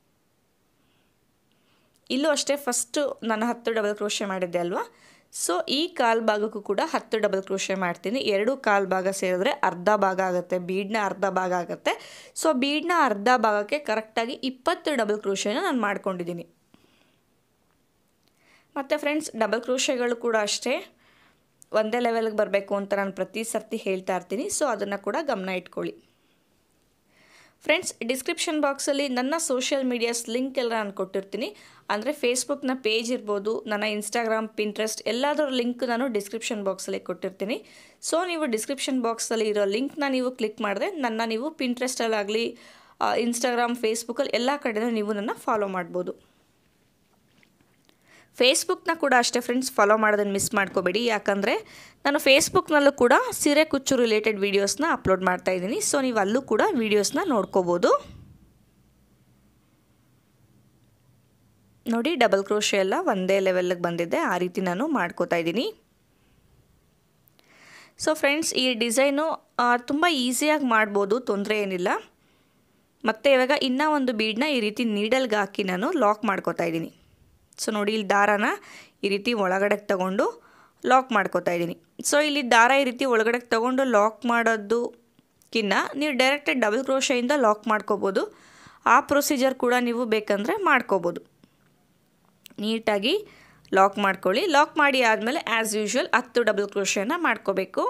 ಇಲ್ಲೂ ಅಷ್ಟೇ ಫಸ್ಟು ನಾನು ಹತ್ತು ಡಬಲ್ ಕ್ರೋಶೆ ಮಾಡಿದ್ದೆ ಅಲ್ವಾ ಸೊ ಈ ಕಾಲು ಭಾಗಕ್ಕೂ ಕೂಡ ಹತ್ತು ಡಬಲ್ ಕ್ರೋಶೆ ಮಾಡ್ತೀನಿ ಎರಡು ಕಾಲು ಭಾಗ ಸೇರಿದ್ರೆ ಅರ್ಧ ಭಾಗ ಆಗುತ್ತೆ ಬೀಡ್ನ ಅರ್ಧ ಭಾಗ ಆಗುತ್ತೆ ಸೊ ಬೀಡ್ನ ಅರ್ಧ ಭಾಗಕ್ಕೆ ಕರೆಕ್ಟಾಗಿ ಇಪ್ಪತ್ತು ಡಬಲ್ ಕ್ರೋಶೆನ ನಾನು ಮಾಡ್ಕೊಂಡಿದ್ದೀನಿ ಮತ್ತು ಫ್ರೆಂಡ್ಸ್ ಡಬಲ್ ಕ್ರೋಶೆಗಳು ಕೂಡ ಅಷ್ಟೇ ಒಂದೇ ಲೆವೆಲ್ಗೆ ಬರಬೇಕು ಅಂತ ನಾನು ಪ್ರತಿ ಸರ್ತಿ ಹೇಳ್ತಾ ಇರ್ತೀನಿ ಸೊ ಅದನ್ನು ಕೂಡ ಗಮನ ಇಟ್ಕೊಳ್ಳಿ ಫ್ರೆಂಡ್ಸ್ ಡಿಸ್ಕ್ರಿಪ್ಷನ್ ಬಾಕ್ಸಲ್ಲಿ ನನ್ನ ಸೋಷಿಯಲ್ ಮೀಡಿಯಾಸ್ ಲಿಂಕ್ ಎಲ್ಲ ನಾನು ಕೊಟ್ಟಿರ್ತೀನಿ ಅಂದರೆ ಫೇಸ್ಬುಕ್ನ ಪೇಜ್ ಇರ್ಬೋದು ನನ್ನ ಇನ್ಸ್ಟಾಗ್ರಾಮ್ ಪಿಂಟ್ರೆಸ್ಟ್ ಎಲ್ಲದರ ಲಿಂಕ್ ನಾನು ಡಿಸ್ಕ್ರಿಪ್ಷನ್ ಬಾಕ್ಸಲ್ಲಿ ಕೊಟ್ಟಿರ್ತೀನಿ ಸೊ ನೀವು ಡಿಸ್ಕ್ರಿಪ್ಷನ್ ಬಾಕ್ಸಲ್ಲಿ ಇರೋ ಲಿಂಕ್ನ ನೀವು ಕ್ಲಿಕ್ ಮಾಡಿದ್ರೆ ನನ್ನ ನೀವು ಪಿಂಟ್ರೆಸ್ಟಲ್ಲಾಗಲಿ ಇನ್ಸ್ಟಾಗ್ರಾಮ್ ಫೇಸ್ಬುಕ್ಕಲ್ಲಿ ಎಲ್ಲ ಕಡೆನೂ ನೀವು ನನ್ನ ಫಾಲೋ ಮಾಡ್ಬೋದು ಫೇಸ್ಬುಕ್ನ ಕೂಡ ಅಷ್ಟೇ ಫ್ರೆಂಡ್ಸ್ ಫಾಲೋ ಮಾಡೋದನ್ನು ಮಿಸ್ ಮಾಡ್ಕೋಬೇಡಿ ಯಾಕಂದರೆ ನಾನು ಫೇಸ್ಬುಕ್ನಲ್ಲೂ ಕೂಡ ಸೀರೆ ಕುಚ್ಚು ರಿಲೇಟೆಡ್ ವೀಡಿಯೋಸ್ನ ಅಪ್ಲೋಡ್ ಮಾಡ್ತಾ ಇದ್ದೀನಿ ಸೊ ನೀವು ಅಲ್ಲೂ ಕೂಡ ವೀಡಿಯೋಸ್ನ ನೋಡ್ಕೋಬೋದು ನೋಡಿ ಡಬಲ್ ಕ್ರೋಶೆ ಎಲ್ಲ ಒಂದೇ ಲೆವೆಲ್ಗೆ ಬಂದಿದೆ ಆ ರೀತಿ ನಾನು ಮಾಡ್ಕೋತಾ ಇದ್ದೀನಿ ಸೊ ಫ್ರೆಂಡ್ಸ್ ಈ ಡಿಸೈನು ತುಂಬ ಈಸಿಯಾಗಿ ಮಾಡ್ಬೋದು ತೊಂದರೆ ಏನಿಲ್ಲ ಮತ್ತು ಇವಾಗ ಇನ್ನೂ ಒಂದು ಬೀಡನ್ನ ಈ ರೀತಿ ನೀಡಲ್ಗೆ ಹಾಕಿ ನಾನು ಲಾಕ್ ಮಾಡ್ಕೋತಾ ಇದ್ದೀನಿ ಸೊ ನೋಡಿ ಇಲ್ಲಿ ದಾರಾನ ಈ ರೀತಿ ಒಳಗಡೆಗೆ ತಗೊಂಡು ಲಾಕ್ ಮಾಡ್ಕೋತಾ ಇದ್ದೀನಿ ಸೊ ಇಲ್ಲಿ ದಾರ ಈ ರೀತಿ ಒಳಗಡೆಗೆ ತಗೊಂಡು ಲಾಕ್ ಮಾಡೋದಕ್ಕಿಂತ ನೀವು ಡೈರೆಕ್ಟಾಗಿ ಡಬಲ್ ಕ್ರೋಶೆಯಿಂದ ಲಾಕ್ ಮಾಡ್ಕೋಬೋದು ಆ ಪ್ರೊಸೀಜರ್ ಕೂಡ ನೀವು ಬೇಕಂದರೆ ಮಾಡ್ಕೋಬೋದು ನೀಟಾಗಿ ಲಾಕ್ ಮಾಡ್ಕೊಳ್ಳಿ ಲಾಕ್ ಮಾಡಿ ಆದಮೇಲೆ ಆ್ಯಸ್ ಯೂಶ್ವಲ್ ಹತ್ತು ಡಬಲ್ ಕ್ರೋಶೆನ ಮಾಡ್ಕೋಬೇಕು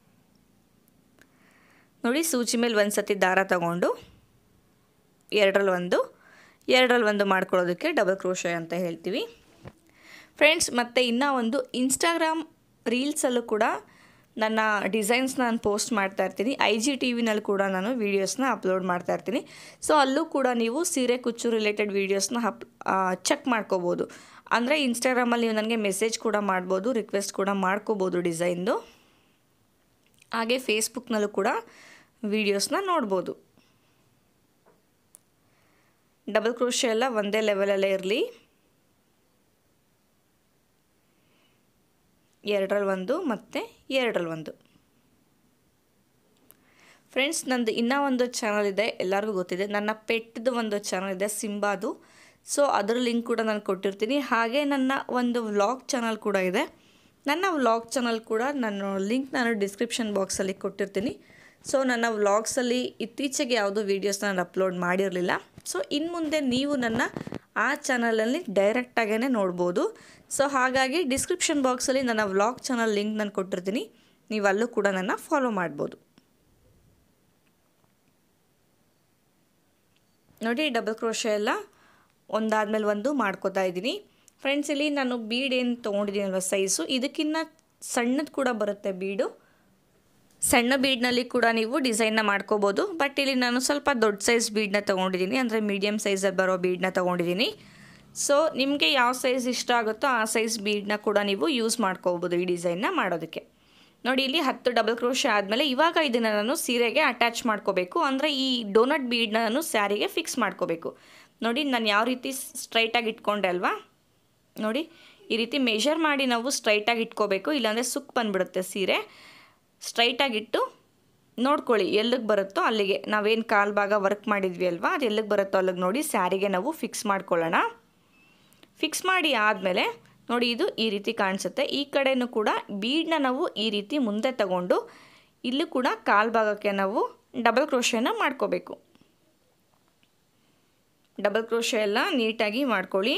ನೋಡಿ ಸೂಚಿ ಮೇಲೆ ಒಂದು ಸತಿ ದಾರ ತಗೊಂಡು ಎರಡರಲ್ಲಿ ಒಂದು ಎರಡರಲ್ಲಿ ಒಂದು ಮಾಡ್ಕೊಳ್ಳೋದಕ್ಕೆ ಡಬಲ್ ಕ್ರೋಶೆ ಅಂತ ಹೇಳ್ತೀವಿ ಫ್ರೆಂಡ್ಸ್ ಮತ್ತು ಇನ್ನೂ ಒಂದು ಇನ್ಸ್ಟಾಗ್ರಾಮ್ ರೀಲ್ಸಲ್ಲೂ ಕೂಡ ನನ್ನ ಡಿಸೈನ್ಸ್ ನಾನು ಪೋಸ್ಟ್ ಮಾಡ್ತಾ ಇರ್ತೀನಿ ಐ ಜಿ ಟಿ ವಿನಲ್ಲಿ ಕೂಡ ನಾನು ವೀಡಿಯೋಸ್ನ ಅಪ್ಲೋಡ್ ಮಾಡ್ತಾ ಇರ್ತೀನಿ ಸೊ ಅಲ್ಲೂ ಕೂಡ ನೀವು ಸೀರೆ ಕುಚ್ಚು ರಿಲೇಟೆಡ್ ವೀಡಿಯೋಸ್ನ ಅಪ್ ಚೆಕ್ ಮಾಡ್ಕೋಬೋದು ಅಂದರೆ ಇನ್ಸ್ಟಾಗ್ರಾಮಲ್ಲಿ ನೀವು ನನಗೆ ಮೆಸೇಜ್ ಕೂಡ ಮಾಡ್ಬೋದು ರಿಕ್ವೆಸ್ಟ್ ಕೂಡ ಮಾಡ್ಕೋಬೋದು ಡಿಸೈನ್ದು ಹಾಗೆ ಫೇಸ್ಬುಕ್ನಲ್ಲೂ ಕೂಡ ವೀಡಿಯೋಸ್ನ ನೋಡ್ಬೋದು ಡಬಲ್ ಕ್ರೋಶೆ ಎಲ್ಲ ಒಂದೇ ಲೆವೆಲಲ್ಲೇ ಇರಲಿ ಎರಡರಲ್ಲಿ ಒಂದು ಮತ್ತು ಎರಡರಲ್ಲಿ ಒಂದು ಫ್ರೆಂಡ್ಸ್ ನಂದು ಇನ್ನೂ ಒಂದು ಚಾನಲ್ ಇದೆ ಎಲ್ಲರಿಗೂ ಗೊತ್ತಿದೆ ನನ್ನ ಪೆಟ್ದು ಒಂದು ಚಾನಲ್ ಇದೆ ಸಿಂಬಾದು ಸೊ ಅದರ ಲಿಂಕ್ ಕೂಡ ನಾನು ಕೊಟ್ಟಿರ್ತೀನಿ ಹಾಗೆ ನನ್ನ ಒಂದು ವ್ಲಾಗ್ ಚಾನಲ್ ಕೂಡ ಇದೆ ನನ್ನ ವ್ಲಾಗ್ ಚಾನಲ್ ಕೂಡ ನಾನು ಲಿಂಕ್ ನಾನು ಡಿಸ್ಕ್ರಿಪ್ಷನ್ ಬಾಕ್ಸಲ್ಲಿ ಕೊಟ್ಟಿರ್ತೀನಿ ಸೊ ನನ್ನ ವ್ಲಾಗ್ಸಲ್ಲಿ ಇತ್ತೀಚೆಗೆ ಯಾವುದೋ ವೀಡಿಯೋಸ್ ನಾನು ಅಪ್ಲೋಡ್ ಮಾಡಿರಲಿಲ್ಲ ಸೊ ಇನ್ನು ಮುಂದೆ ನೀವು ನನ್ನ ಆ ಚಾನಲಲ್ಲಿ ಡೈರೆಕ್ಟಾಗೇ ನೋಡ್ಬೋದು ಸೊ ಹಾಗಾಗಿ ಡಿಸ್ಕ್ರಿಪ್ಷನ್ ಬಾಕ್ಸಲ್ಲಿ ನನ್ನ ವ್ಲಾಗ್ ಚಾನಲ್ ಲಿಂಕ್ ನಾನು ಕೊಟ್ಟಿರ್ತೀನಿ ನೀವು ಅಲ್ಲೂ ಕೂಡ ನನ್ನ ಫಾಲೋ ಮಾಡ್ಬೋದು ನೋಡಿ ಡಬಲ್ ಕ್ರೋಶೆ ಎಲ್ಲ ಒಂದಾದ್ಮೇಲೆ ಒಂದು ಮಾಡ್ಕೋತಾ ಇದ್ದೀನಿ ಫ್ರೆಂಡ್ಸ್ ಇಲ್ಲಿ ನಾನು ಬೀಡ್ ಏನು ತೊಗೊಂಡಿದ್ದೀನಲ್ವ ಸೈಜು ಇದಕ್ಕಿಂತ ಸಣ್ಣದು ಕೂಡ ಬರುತ್ತೆ ಬೀಡು ಸಣ್ಣ ಬೀಡ್ನಲ್ಲಿ ಕೂಡ ನೀವು ಡಿಸೈನ್ನ ಮಾಡ್ಕೋಬೋದು ಬಟ್ ಇಲ್ಲಿ ನಾನು ಸ್ವಲ್ಪ ದೊಡ್ಡ ಸೈಜ್ ಬೀಡನ್ನ ತೊಗೊಂಡಿದ್ದೀನಿ ಅಂದರೆ ಮೀಡಿಯಮ್ ಸೈಜಲ್ಲಿ ಬರೋ ಬೀಡನ್ನ ತೊಗೊಂಡಿದ್ದೀನಿ ಸೊ ನಿಮಗೆ ಯಾವ ಸೈಜ್ ಇಷ್ಟ ಆಗುತ್ತೋ ಆ ಸೈಜ್ ಬೀಡನ್ನ ಕೂಡ ನೀವು ಯೂಸ್ ಮಾಡ್ಕೋಬೋದು ಈ ಡಿಸೈನ್ನ ಮಾಡೋದಕ್ಕೆ ನೋಡಿ ಇಲ್ಲಿ ಹತ್ತು ಡಬಲ್ ಕ್ರೋಶೆ ಆದಮೇಲೆ ಇವಾಗ ಇದನ್ನು ನಾನು ಸೀರೆಗೆ ಅಟ್ಯಾಚ್ ಮಾಡ್ಕೋಬೇಕು ಅಂದರೆ ಈ ಡೋನಟ್ ಬೀಡನ್ನ ನಾನು ಸ್ಯಾರಿಗೆ ಫಿಕ್ಸ್ ಮಾಡ್ಕೋಬೇಕು ನೋಡಿ ನಾನು ಯಾವ ರೀತಿ ಸ್ಟ್ರೈಟಾಗಿ ಇಟ್ಕೊಂಡೆ ಅಲ್ವಾ ನೋಡಿ ಈ ರೀತಿ ಮೆಷರ್ ಮಾಡಿ ನಾವು ಸ್ಟ್ರೈಟಾಗಿ ಇಟ್ಕೋಬೇಕು ಇಲ್ಲಾಂದರೆ ಸುಕ್ ಬಂದುಬಿಡುತ್ತೆ ಸೀರೆ ಸ್ಟ್ರೈಟಾಗಿಟ್ಟು ನೋಡ್ಕೊಳ್ಳಿ ಎಲ್ಲಿಗೆ ಬರುತ್ತೋ ಅಲ್ಲಿಗೆ ನಾವೇನು ಕಾಲು ಭಾಗ ವರ್ಕ್ ಮಾಡಿದ್ವಿ ಅಲ್ವಾ ಅದು ಎಲ್ಲಿಗೆ ಬರುತ್ತೋ ಅಲ್ಲಿಗೆ ನೋಡಿ ಸ್ಯಾರಿಗೆ ನಾವು ಫಿಕ್ಸ್ ಮಾಡ್ಕೊಳ್ಳೋಣ ಫಿಕ್ಸ್ ಮಾಡಿ ಆದಮೇಲೆ ನೋಡಿ ಇದು ಈ ರೀತಿ ಕಾಣಿಸುತ್ತೆ ಈ ಕಡೆನೂ ಕೂಡ ಬೀಡನ್ನ ನಾವು ಈ ರೀತಿ ಮುಂದೆ ತಗೊಂಡು ಇಲ್ಲೂ ಕೂಡ ಕಾಲು ಭಾಗಕ್ಕೆ ನಾವು ಡಬಲ್ ಕ್ರೋಶೆನ ಮಾಡ್ಕೋಬೇಕು ಡಬಲ್ ಕ್ರೋಶೆ ಎಲ್ಲ ನೀಟಾಗಿ ಮಾಡ್ಕೊಳ್ಳಿ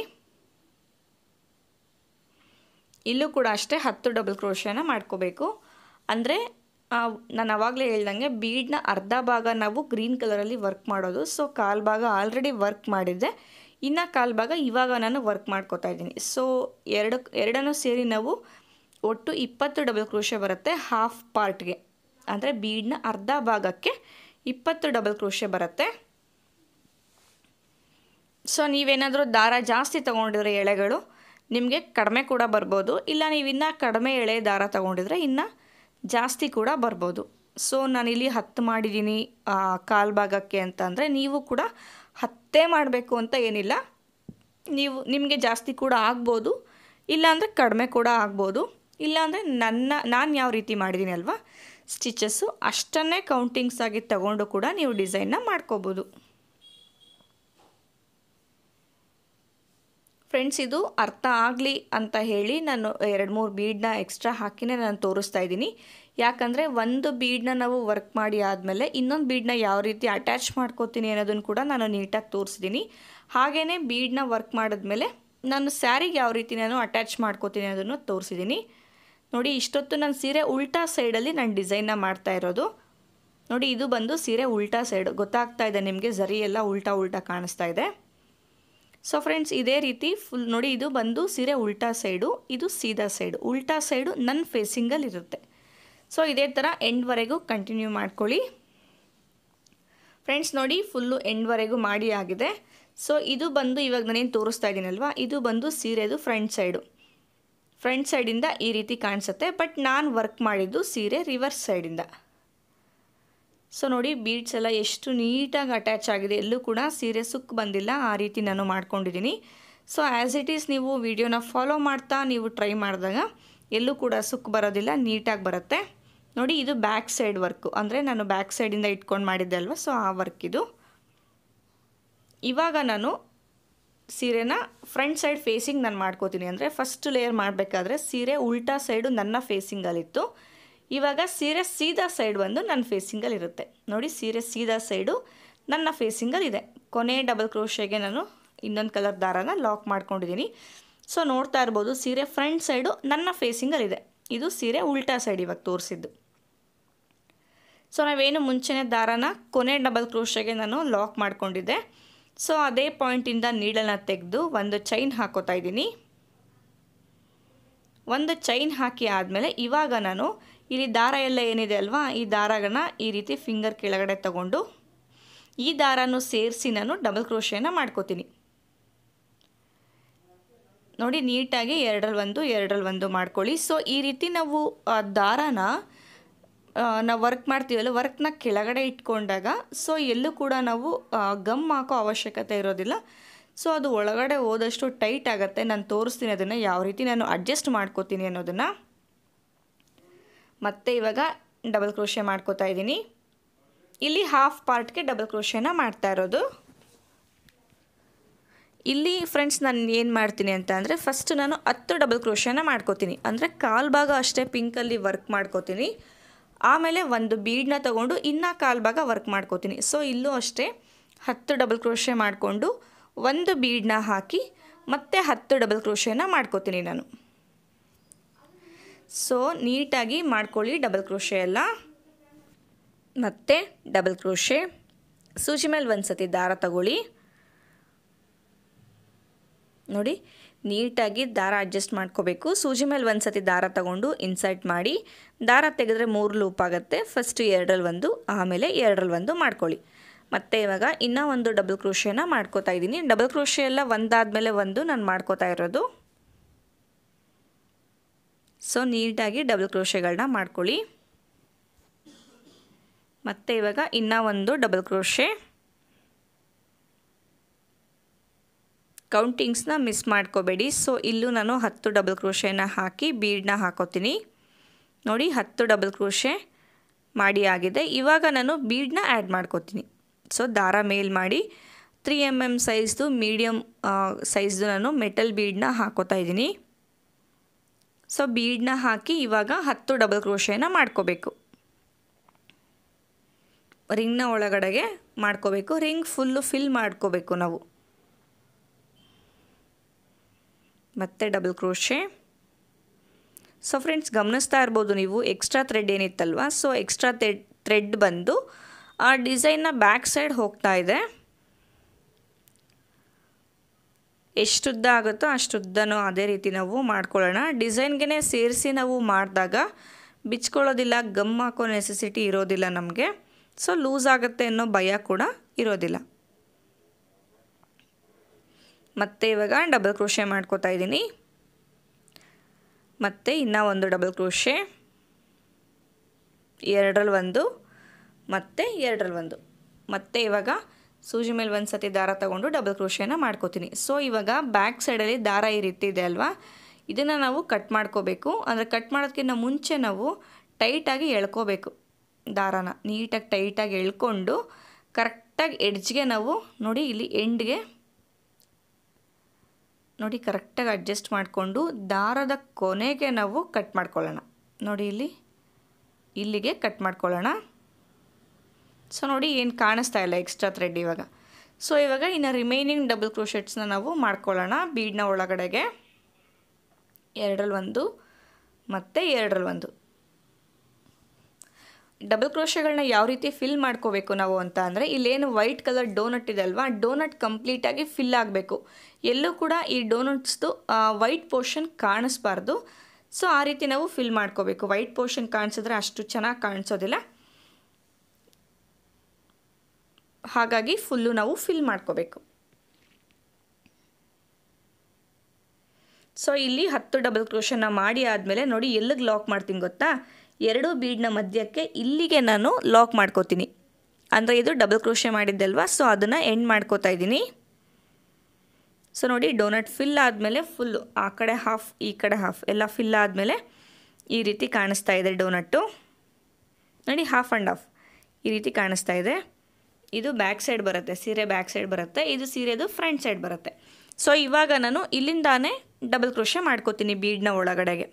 ಇಲ್ಲೂ ಕೂಡ ಅಷ್ಟೇ ಹತ್ತು ಡಬಲ್ ಕ್ರೋಶೆನ ಮಾಡ್ಕೋಬೇಕು ಅಂದರೆ ನಾನು ಅವಾಗಲೇ ಹೇಳ್ದಂಗೆ ಬೀಡನ್ನ ಅರ್ಧ ಭಾಗ ನಾವು ಗ್ರೀನ್ ಕಲರಲ್ಲಿ ವರ್ಕ್ ಮಾಡೋದು ಸೊ ಕಾಲು ಭಾಗ ಆಲ್ರೆಡಿ ವರ್ಕ್ ಮಾಡಿದ್ದೆ ಇನ್ನು ಕಾಲು ಭಾಗ ಇವಾಗ ನಾನು ವರ್ಕ್ ಮಾಡ್ಕೋತಾ ಇದ್ದೀನಿ ಸೊ ಎರಡು ಎರಡನ್ನೂ ಸೇರಿ ನಾವು ಒಟ್ಟು ಇಪ್ಪತ್ತು ಡಬಲ್ ಕ್ರೋಶೆ ಬರುತ್ತೆ ಹಾಫ್ ಪಾರ್ಟ್ಗೆ ಅಂದರೆ ಬೀಡನ್ನ ಅರ್ಧ ಭಾಗಕ್ಕೆ ಇಪ್ಪತ್ತು ಡಬಲ್ ಕ್ರೋಶೆ ಬರುತ್ತೆ ಸೊ ನೀವೇನಾದರೂ ದಾರ ಜಾಸ್ತಿ ತೊಗೊಂಡಿದ್ರೆ ಎಳೆಗಳು ನಿಮಗೆ ಕಡಿಮೆ ಕೂಡ ಬರ್ಬೋದು ಇಲ್ಲ ನೀವು ಇನ್ನೂ ಕಡಿಮೆ ಎಳೆ ದಾರ ತೊಗೊಂಡಿದ್ರೆ ಇನ್ನು ಜಾಸ್ತಿ ಕೂಡ ಬರ್ಬೋದು ಸೊ ನಾನಿಲ್ಲಿ ಹತ್ತು ಮಾಡಿದ್ದೀನಿ ಕಾಲು ಭಾಗಕ್ಕೆ ಅಂತ ಅಂದರೆ ನೀವು ಕೂಡ ಹತ್ತೇ ಮಾಡಬೇಕು ಅಂತ ಏನಿಲ್ಲ ನೀವು ನಿಮಗೆ ಜಾಸ್ತಿ ಕೂಡ ಆಗ್ಬೋದು ಇಲ್ಲಾಂದರೆ ಕಡಿಮೆ ಕೂಡ ಆಗ್ಬೋದು ಇಲ್ಲಾಂದರೆ ನನ್ನ ನಾನು ಯಾವ ರೀತಿ ಮಾಡಿದ್ದೀನಿ ಅಲ್ವಾ ಸ್ಟಿಚಸ್ಸು ಅಷ್ಟನ್ನೇ ಕೌಂಟಿಂಗ್ಸ್ ಆಗಿ ತಗೊಂಡು ಕೂಡ ನೀವು ಡಿಸೈನ್ನ ಮಾಡ್ಕೋಬೋದು ಫ್ರೆಂಡ್ಸ್ ಇದು ಅರ್ಥ ಆಗಲಿ ಅಂತ ಹೇಳಿ ನಾನು ಎರಡು ಮೂರು ಬೀಡನ್ನ ಎಕ್ಸ್ಟ್ರಾ ಹಾಕಿನೇ ನಾನು ತೋರಿಸ್ತಾ ಇದ್ದೀನಿ ಯಾಕಂದರೆ ಒಂದು ಬೀಡನ್ನ ನಾವು ವರ್ಕ್ ಮಾಡಿ ಆದಮೇಲೆ ಇನ್ನೊಂದು ಬೀಡನ್ನ ಯಾವ ರೀತಿ ಅಟ್ಯಾಚ್ ಮಾಡ್ಕೋತೀನಿ ಅನ್ನೋದನ್ನು ಕೂಡ ನಾನು ನೀಟಾಗಿ ತೋರಿಸಿದ್ದೀನಿ ಹಾಗೆಯೇ ಬೀಡನ್ನ ವರ್ಕ್ ಮಾಡಿದ್ಮೇಲೆ ನಾನು ಸ್ಯಾರಿಗೆ ಯಾವ ರೀತಿ ನಾನು ಅಟ್ಯಾಚ್ ಮಾಡ್ಕೋತೀನಿ ಅನ್ನೋದನ್ನು ತೋರಿಸಿದ್ದೀನಿ ನೋಡಿ ಇಷ್ಟೊತ್ತು ನಾನು ಸೀರೆ ಉಲ್ಟಾ ಸೈಡಲ್ಲಿ ನಾನು ಡಿಸೈನ್ನ ಮಾಡ್ತಾ ಇರೋದು ನೋಡಿ ಇದು ಬಂದು ಸೀರೆ ಉಲ್ಟಾ ಸೈಡು ಗೊತ್ತಾಗ್ತಾ ಇದೆ ನಿಮಗೆ ಝರಿ ಎಲ್ಲ ಉಲ್ಟಾ ಉಲ್ಟಾ ಕಾಣಿಸ್ತಾ ಇದೆ ಸೊ ಫ್ರೆಂಡ್ಸ್ ಇದೇ ರೀತಿ ಫುಲ್ ನೋಡಿ ಇದು ಬಂದು ಸೀರೆ ಉಲ್ಟಾ ಸೈಡು ಇದು ಸೀದಾ ಸೈಡು ಉಲ್ಟಾ ಸೈಡು ನನ್ನ ಫೇಸಿಂಗಲ್ಲಿ ಇರುತ್ತೆ ಸೊ ಇದೇ ಥರ ಎಂಡ್ವರೆಗೂ ಕಂಟಿನ್ಯೂ ಮಾಡ್ಕೊಳ್ಳಿ ಫ್ರೆಂಡ್ಸ್ ನೋಡಿ ಫುಲ್ಲು ಎಂಡ್ವರೆಗೂ ಮಾಡಿ ಆಗಿದೆ ಸೊ ಇದು ಬಂದು ಇವಾಗ ನಾನೇನು ತೋರಿಸ್ತಾ ಇದ್ದೀನಲ್ವಾ ಇದು ಬಂದು ಸೀರೆದು ಫ್ರಂಟ್ ಸೈಡು ಫ್ರಂಟ್ ಸೈಡಿಂದ ಈ ರೀತಿ ಕಾಣಿಸುತ್ತೆ ಬಟ್ ನಾನು ವರ್ಕ್ ಮಾಡಿದ್ದು ಸೀರೆ ರಿವರ್ಸ್ ಸೈಡಿಂದ ಸೊ ನೋಡಿ ಬೀಡ್ಸ್ ಎಲ್ಲ ಎಷ್ಟು ನೀಟಾಗಿ ಅಟ್ಯಾಚ್ ಆಗಿದೆ ಎಲ್ಲೂ ಕೂಡ ಸೀರೆ ಸುಕ್ ಬಂದಿಲ್ಲ ಆ ರೀತಿ ನಾನು ಮಾಡ್ಕೊಂಡಿದ್ದೀನಿ ಸೊ ಆ್ಯಸ್ ಇಟ್ ಈಸ್ ನೀವು ವಿಡಿಯೋನ ಫಾಲೋ ಮಾಡ್ತಾ ನೀವು ಟ್ರೈ ಮಾಡಿದಾಗ ಎಲ್ಲೂ ಕೂಡ ಸುಕ್ ಬರೋದಿಲ್ಲ ನೀಟಾಗಿ ಬರುತ್ತೆ ನೋಡಿ ಇದು ಬ್ಯಾಕ್ ಸೈಡ್ ವರ್ಕು ಅಂದರೆ ನಾನು ಬ್ಯಾಕ್ ಸೈಡಿಂದ ಇಟ್ಕೊಂಡು ಮಾಡಿದ್ದೆ ಅಲ್ವಾ ಸೊ ಆ ವರ್ಕ್ ಇದು ಇವಾಗ ನಾನು ಸೀರೆನ ಫ್ರಂಟ್ ಸೈಡ್ ಫೇಸಿಂಗ್ ನಾನು ಮಾಡ್ಕೋತೀನಿ ಅಂದರೆ ಫಸ್ಟ್ ಲೇಯರ್ ಮಾಡಬೇಕಾದ್ರೆ ಸೀರೆ ಉಲ್ಟಾ ಸೈಡು ನನ್ನ ಫೇಸಿಂಗಲ್ಲಿತ್ತು ಇವಾಗ ಸೀರೆ ಸೀದಾ ಸೈಡ್ ಬಂದು ನನ್ನ ಫೇಸಿಂಗಲ್ಲಿ ಇರುತ್ತೆ ನೋಡಿ ಸೀರೆ ಸೀದಾ ಸೈಡು ನನ್ನ ಫೇಸಿಂಗಲ್ಲಿ ಇದೆ ಕೊನೆ ಡಬಲ್ ಕ್ರೋಶೆಗೆ ನಾನು ಇನ್ನೊಂದು ಕಲರ್ ದಾರಾನ ಲಾಕ್ ಮಾಡ್ಕೊಂಡಿದ್ದೀನಿ ಸೊ ನೋಡ್ತಾ ಇರ್ಬೋದು ಸೀರೆ ಫ್ರಂಟ್ ಸೈಡು ನನ್ನ ಫೇಸಿಂಗಲ್ಲಿದೆ ಇದು ಸೀರೆ ಉಲ್ಟಾ ಸೈಡ್ ಇವಾಗ ತೋರಿಸಿದ್ದು ಸೊ ನಾವೇನು ಮುಂಚೆನೇ ದಾರಾನ ಕೊನೆ ಡಬಲ್ ಕ್ರೋಶೆಗೆ ನಾನು ಲಾಕ್ ಮಾಡ್ಕೊಂಡಿದ್ದೆ ಸೊ ಅದೇ ಪಾಯಿಂಟಿಂದ ನೀಡಲನ್ನ ತೆಗೆದು ಒಂದು ಚೈನ್ ಹಾಕೋತಾ ಇದ್ದೀನಿ ಒಂದು ಚೈನ್ ಹಾಕಿ ಆದಮೇಲೆ ಇವಾಗ ನಾನು ಇಲ್ಲಿ ದಾರ ಎಲ್ಲ ಏನಿದೆ ಅಲ್ವಾ ಈ ದಾರಗಳನ್ನ ಈ ರೀತಿ ಫಿಂಗರ್ ಕೆಳಗಡೆ ತಗೊಂಡು ಈ ದಾರನೂ ಸೇರಿಸಿ ನಾನು ಡಬಲ್ ಕ್ರೋಶೆನ ಮಾಡ್ಕೋತೀನಿ ನೋಡಿ ನೀಟಾಗಿ ಎರಡರಲ್ಲಿ ಒಂದು ಎರಡರಲ್ಲಿ ಒಂದು ಮಾಡ್ಕೊಳ್ಳಿ ಸೊ ಈ ರೀತಿ ನಾವು ಆ ದಾರಾನ ನಾವು ವರ್ಕ್ ಮಾಡ್ತೀವಲ್ಲ ವರ್ಕ್ನ ಕೆಳಗಡೆ ಇಟ್ಕೊಂಡಾಗ ಸೊ ಎಲ್ಲೂ ಕೂಡ ನಾವು ಗಮ್ ಹಾಕೋ ಅವಶ್ಯಕತೆ ಇರೋದಿಲ್ಲ ಸೊ ಅದು ಒಳಗಡೆ ಹೋದಷ್ಟು ಟೈಟ್ ಆಗುತ್ತೆ ನಾನು ತೋರಿಸ್ತೀನಿ ಅದನ್ನು ಯಾವ ರೀತಿ ನಾನು ಅಡ್ಜಸ್ಟ್ ಮಾಡ್ಕೋತೀನಿ ಅನ್ನೋದನ್ನು ಮತ್ತೆ ಇವಾಗ ಡಬಲ್ ಕ್ರೋಶೆ ಮಾಡ್ಕೋತಾ ಇದ್ದೀನಿ ಇಲ್ಲಿ ಹಾಫ್ ಪಾರ್ಟ್ಗೆ ಡಬಲ್ ಕ್ರೋಶೆನ ಮಾಡ್ತಾ ಇರೋದು ಇಲ್ಲಿ ಫ್ರೆಂಡ್ಸ್ ನಾನು ಏನು ಮಾಡ್ತೀನಿ ಅಂತ ಅಂದರೆ ಫಸ್ಟ್ ನಾನು ಹತ್ತು ಡಬಲ್ ಕ್ರೋಶೆನ ಮಾಡ್ಕೋತೀನಿ ಅಂದರೆ ಕಾಲು ಭಾಗ ಅಷ್ಟೇ ಪಿಂಕಲ್ಲಿ ವರ್ಕ್ ಮಾಡ್ಕೋತೀನಿ ಆಮೇಲೆ ಒಂದು ಬೀಡನ್ನ ತಗೊಂಡು ಇನ್ನೂ ಕಾಲು ಭಾಗ ವರ್ಕ್ ಮಾಡ್ಕೋತೀನಿ ಸೊ ಇಲ್ಲೂ ಅಷ್ಟೇ ಹತ್ತು ಡಬಲ್ ಕ್ರೋಶೆ ಮಾಡಿಕೊಂಡು ಒಂದು ಬೀಡನ್ನ ಹಾಕಿ ಮತ್ತೆ ಹತ್ತು ಡಬಲ್ ಕ್ರೋಶೆನ ಮಾಡ್ಕೋತೀನಿ ನಾನು ಸೊ ನೀಟಾಗಿ ಮಾಡ್ಕೊಳ್ಳಿ ಡಬಲ್ ಕ್ರೋಶೆ ಎಲ್ಲ ಮತ್ತು ಡಬಲ್ ಕ್ರೋಶೆ ಸೂಜಿ ಮೇಲೆ ಒಂದು ಸತಿ ದಾರ ತಗೊಳ್ಳಿ ನೋಡಿ ನೀಟಾಗಿ ದಾರ ಅಡ್ಜಸ್ಟ್ ಮಾಡ್ಕೋಬೇಕು ಸೂಜಿ ಮೇಲೆ ಒಂದು ಸತಿ ದಾರ ತಗೊಂಡು ಇನ್ಸರ್ಟ್ ಮಾಡಿ ದಾರ ತೆಗೆದ್ರೆ ಮೂರು ಲೂಪ್ ಆಗುತ್ತೆ ಫಸ್ಟ್ ಎರಡರಲ್ಲಿ ಒಂದು ಆಮೇಲೆ ಎರಡರಲ್ಲಿ ಒಂದು ಮಾಡ್ಕೊಳ್ಳಿ ಮತ್ತು ಇವಾಗ ಇನ್ನೂ ಒಂದು ಡಬಲ್ ಕ್ರೋಶೆನ ಮಾಡ್ಕೋತಾ ಇದ್ದೀನಿ ಡಬಲ್ ಕ್ರೋಶೆ ಎಲ್ಲ ಒಂದಾದಮೇಲೆ ಒಂದು ನಾನು ಮಾಡ್ಕೋತಾ ಇರೋದು ಸೊ ನೀಟಾಗಿ ಡಬಲ್ ಕ್ರೋಶೆಗಳನ್ನ ಮಾಡ್ಕೊಳ್ಳಿ ಮತ್ತು ಇವಾಗ ಇನ್ನೂ ಒಂದು ಡಬಲ್ ಕ್ರೋಶೆ ಕೌಂಟಿಂಗ್ಸ್ನ ಮಿಸ್ ಮಾಡ್ಕೋಬೇಡಿ ಸೊ ಇಲ್ಲೂ ನಾನು ಹತ್ತು ಡಬಲ್ ಕ್ರೋಶೆನ ಹಾಕಿ ಬೀಡನ್ನ ಹಾಕೋತೀನಿ ನೋಡಿ ಹತ್ತು ಡಬಲ್ ಕ್ರೋಶೆ ಮಾಡಿ ಆಗಿದೆ ಇವಾಗ ನಾನು ಬೀಡನ್ನ ಆ್ಯಡ್ ಮಾಡ್ಕೋತೀನಿ ಸೊ ದಾರ ಮೇಲ್ ಮಾಡಿ ತ್ರೀ ಎಮ್ ಎಮ್ ಸೈಜ್ದು ಮೀಡಿಯಮ್ ಸೈಜ್ದು ನಾನು ಮೆಟಲ್ ಬೀಡನ್ನ ಹಾಕೋತಾ ಇದ್ದೀನಿ ಸೊ ಬೀಡನ್ನ ಹಾಕಿ ಇವಾಗ ಹತ್ತು ಡಬಲ್ ಕ್ರೋಶೆನ ಮಾಡ್ಕೋಬೇಕು ರಿಂಗ್ನ ಒಳಗಡೆಗೆ ಮಾಡ್ಕೋಬೇಕು ರಿಂಗ್ ಫುಲ್ಲು ಫಿಲ್ ಮಾಡ್ಕೋಬೇಕು ನಾವು ಮತ್ತೆ ಡಬಲ್ ಕ್ರೋಶೆ ಸೊ ಫ್ರೆಂಡ್ಸ್ ಗಮನಿಸ್ತಾ ಇರ್ಬೋದು ನೀವು ಎಕ್ಸ್ಟ್ರಾ ಥ್ರೆಡ್ ಏನಿತ್ತಲ್ವ ಸೊ ಎಕ್ಸ್ಟ್ರಾ ಥ್ರೆಡ್ ಥ್ರೆಡ್ ಬಂದು ಆ ಡಿಸೈನ್ನ ಬ್ಯಾಕ್ ಸೈಡ್ ಹೋಗ್ತಾ ಇದೆ ಎಷ್ಟುದ್ದ ಆಗುತ್ತೋ ಅಷ್ಟುದ್ದನೂ ಅದೇ ರೀತಿ ನಾವು ಮಾಡ್ಕೊಳ್ಳೋಣ ಡಿಸೈನ್ಗೆ ಸೇರಿಸಿ ನಾವು ಮಾಡಿದಾಗ ಬಿಚ್ಕೊಳ್ಳೋದಿಲ್ಲ ಗಮ್ ಹಾಕೋ ನೆಸೆಸಿಟಿ ಇರೋದಿಲ್ಲ ನಮಗೆ ಸೊ ಲೂಸ್ ಆಗುತ್ತೆ ಅನ್ನೋ ಭಯ ಕೂಡ ಇರೋದಿಲ್ಲ ಮತ್ತು ಇವಾಗ ಡಬಲ್ ಕ್ರೋಶೆ ಮಾಡ್ಕೋತಾ ಇದ್ದೀನಿ ಮತ್ತು ಇನ್ನೂ ಒಂದು ಡಬಲ್ ಕ್ರೋಶೆ ಎರಡರಲ್ಲಿ ಒಂದು ಮತ್ತು ಎರಡರಲ್ಲಿ ಒಂದು ಮತ್ತು ಇವಾಗ ಸೂಜಿ ಮೇಲೆ ಒಂದು ಸತಿ ದಾರ ತಗೊಂಡು ಡಬಲ್ ಕ್ರೋಶೆನ ಮಾಡ್ಕೋತೀನಿ ಸೊ ಇವಾಗ ಬ್ಯಾಕ್ ಸೈಡಲ್ಲಿ ದಾರ ಈ ರೀತಿ ಇದೆ ಅಲ್ವಾ ಇದನ್ನು ನಾವು ಕಟ್ ಮಾಡ್ಕೋಬೇಕು ಅಂದರೆ ಕಟ್ ಮಾಡೋದಕ್ಕಿಂತ ಮುಂಚೆ ನಾವು ಟೈಟಾಗಿ ಎಳ್ಕೋಬೇಕು ದಾರಾನ ನೀಟಾಗಿ ಟೈಟಾಗಿ ಎಳ್ಕೊಂಡು ಕರೆಕ್ಟಾಗಿ ಎಡ್ಜ್ಗೆ ನಾವು ನೋಡಿ ಇಲ್ಲಿ ಎಂಡ್ಗೆ ನೋಡಿ ಕರೆಕ್ಟಾಗಿ ಅಡ್ಜಸ್ಟ್ ಮಾಡಿಕೊಂಡು ದಾರದ ಕೊನೆಗೆ ನಾವು ಕಟ್ ಮಾಡ್ಕೊಳ್ಳೋಣ ನೋಡಿ ಇಲ್ಲಿ ಇಲ್ಲಿಗೆ ಕಟ್ ಮಾಡ್ಕೊಳ್ಳೋಣ ಸೊ ನೋಡಿ ಏನು ಕಾಣಿಸ್ತಾ ಇಲ್ಲ ಎಕ್ಸ್ಟ್ರಾ ಥ್ರೆಡ್ ಇವಾಗ ಸೊ ಇವಾಗ ಇನ್ನು ರಿಮೈನಿಂಗ್ ಡಬಲ್ ಕ್ರೋಶೆಟ್ಸ್ನ ನಾವು ಮಾಡ್ಕೊಳ್ಳೋಣ ಬೀಡ್ನ ಒಳಗಡೆಗೆ ಎರಡರಲ್ಲಿ ಒಂದು ಮತ್ತು ಎರಡರಲ್ಲಿ ಒಂದು ಡಬಲ್ ಕ್ರೋಶಗಳನ್ನ ಯಾವ ರೀತಿ ಫಿಲ್ ಮಾಡ್ಕೋಬೇಕು ನಾವು ಅಂತ ಅಂದರೆ ಇಲ್ಲೇನು ವೈಟ್ ಕಲರ್ ಡೋನಟ್ ಇದೆ ಅಲ್ವಾ ಡೋನಟ್ ಕಂಪ್ಲೀಟಾಗಿ ಫಿಲ್ ಆಗಬೇಕು ಎಲ್ಲೂ ಕೂಡ ಈ ಡೋನಟ್ಸ್ದು ವೈಟ್ ಪೋರ್ಷನ್ ಕಾಣಿಸ್ಬಾರ್ದು ಸೊ ಆ ರೀತಿ ನಾವು ಫಿಲ್ ಮಾಡ್ಕೋಬೇಕು ವೈಟ್ ಪೋರ್ಷನ್ ಕಾಣಿಸಿದ್ರೆ ಅಷ್ಟು ಚೆನ್ನಾಗಿ ಕಾಣಿಸೋದಿಲ್ಲ ಹಾಗಾಗಿ ಫುಲ್ಲು ನಾವು ಫಿಲ್ ಮಾಡ್ಕೋಬೇಕು ಸೊ ಇಲ್ಲಿ ಹತ್ತು ಡಬಲ್ ಕ್ರೋಶನ ಮಾಡಿ ಆದಮೇಲೆ ನೋಡಿ ಎಲ್ಲಿಗೆ ಲಾಕ್ ಮಾಡ್ತೀನಿ ಗೊತ್ತಾ ಎರಡು ಬೀಡ್ನ ಮಧ್ಯಕ್ಕೆ ಇಲ್ಲಿಗೆ ನಾನು ಲಾಕ್ ಮಾಡ್ಕೋತೀನಿ ಅಂದರೆ ಇದು ಡಬಲ್ ಕ್ರೋಶೆ ಮಾಡಿದ್ದಲ್ವಾ ಸೊ ಅದನ್ನು ಎಂಡ್ ಮಾಡ್ಕೋತಾ ಇದ್ದೀನಿ ಸೊ ನೋಡಿ ಡೋನಟ್ ಫಿಲ್ ಆದಮೇಲೆ ಫುಲ್ಲು ಆ ಕಡೆ ಹಾಫ್ ಈ ಕಡೆ ಹಾಫ್ ಎಲ್ಲ ಫಿಲ್ ಆದಮೇಲೆ ಈ ರೀತಿ ಕಾಣಿಸ್ತಾ ಇದೆ ಡೋನಟ್ಟು ನೋಡಿ ಹಾಫ್ ಆ್ಯಂಡ್ ಹಾಫ್ ಈ ರೀತಿ ಕಾಣಿಸ್ತಾ ಇದೆ ಇದು ಬ್ಯಾಕ್ ಸೈಡ್ ಬರುತ್ತೆ ಸೀರೆ ಬ್ಯಾಕ್ ಸೈಡ್ ಬರುತ್ತೆ ಇದು ಸೀರೆದು ಫ್ರಂಟ್ ಸೈಡ್ ಬರುತ್ತೆ ಸೊ ಇವಾಗ ನಾನು ಇಲ್ಲಿಂದಾನೇ ಡಬಲ್ ಕ್ರೋಶೆ ಮಾಡ್ಕೋತೀನಿ ಬೀಡ್ನ ಒಳಗಡೆಗೆ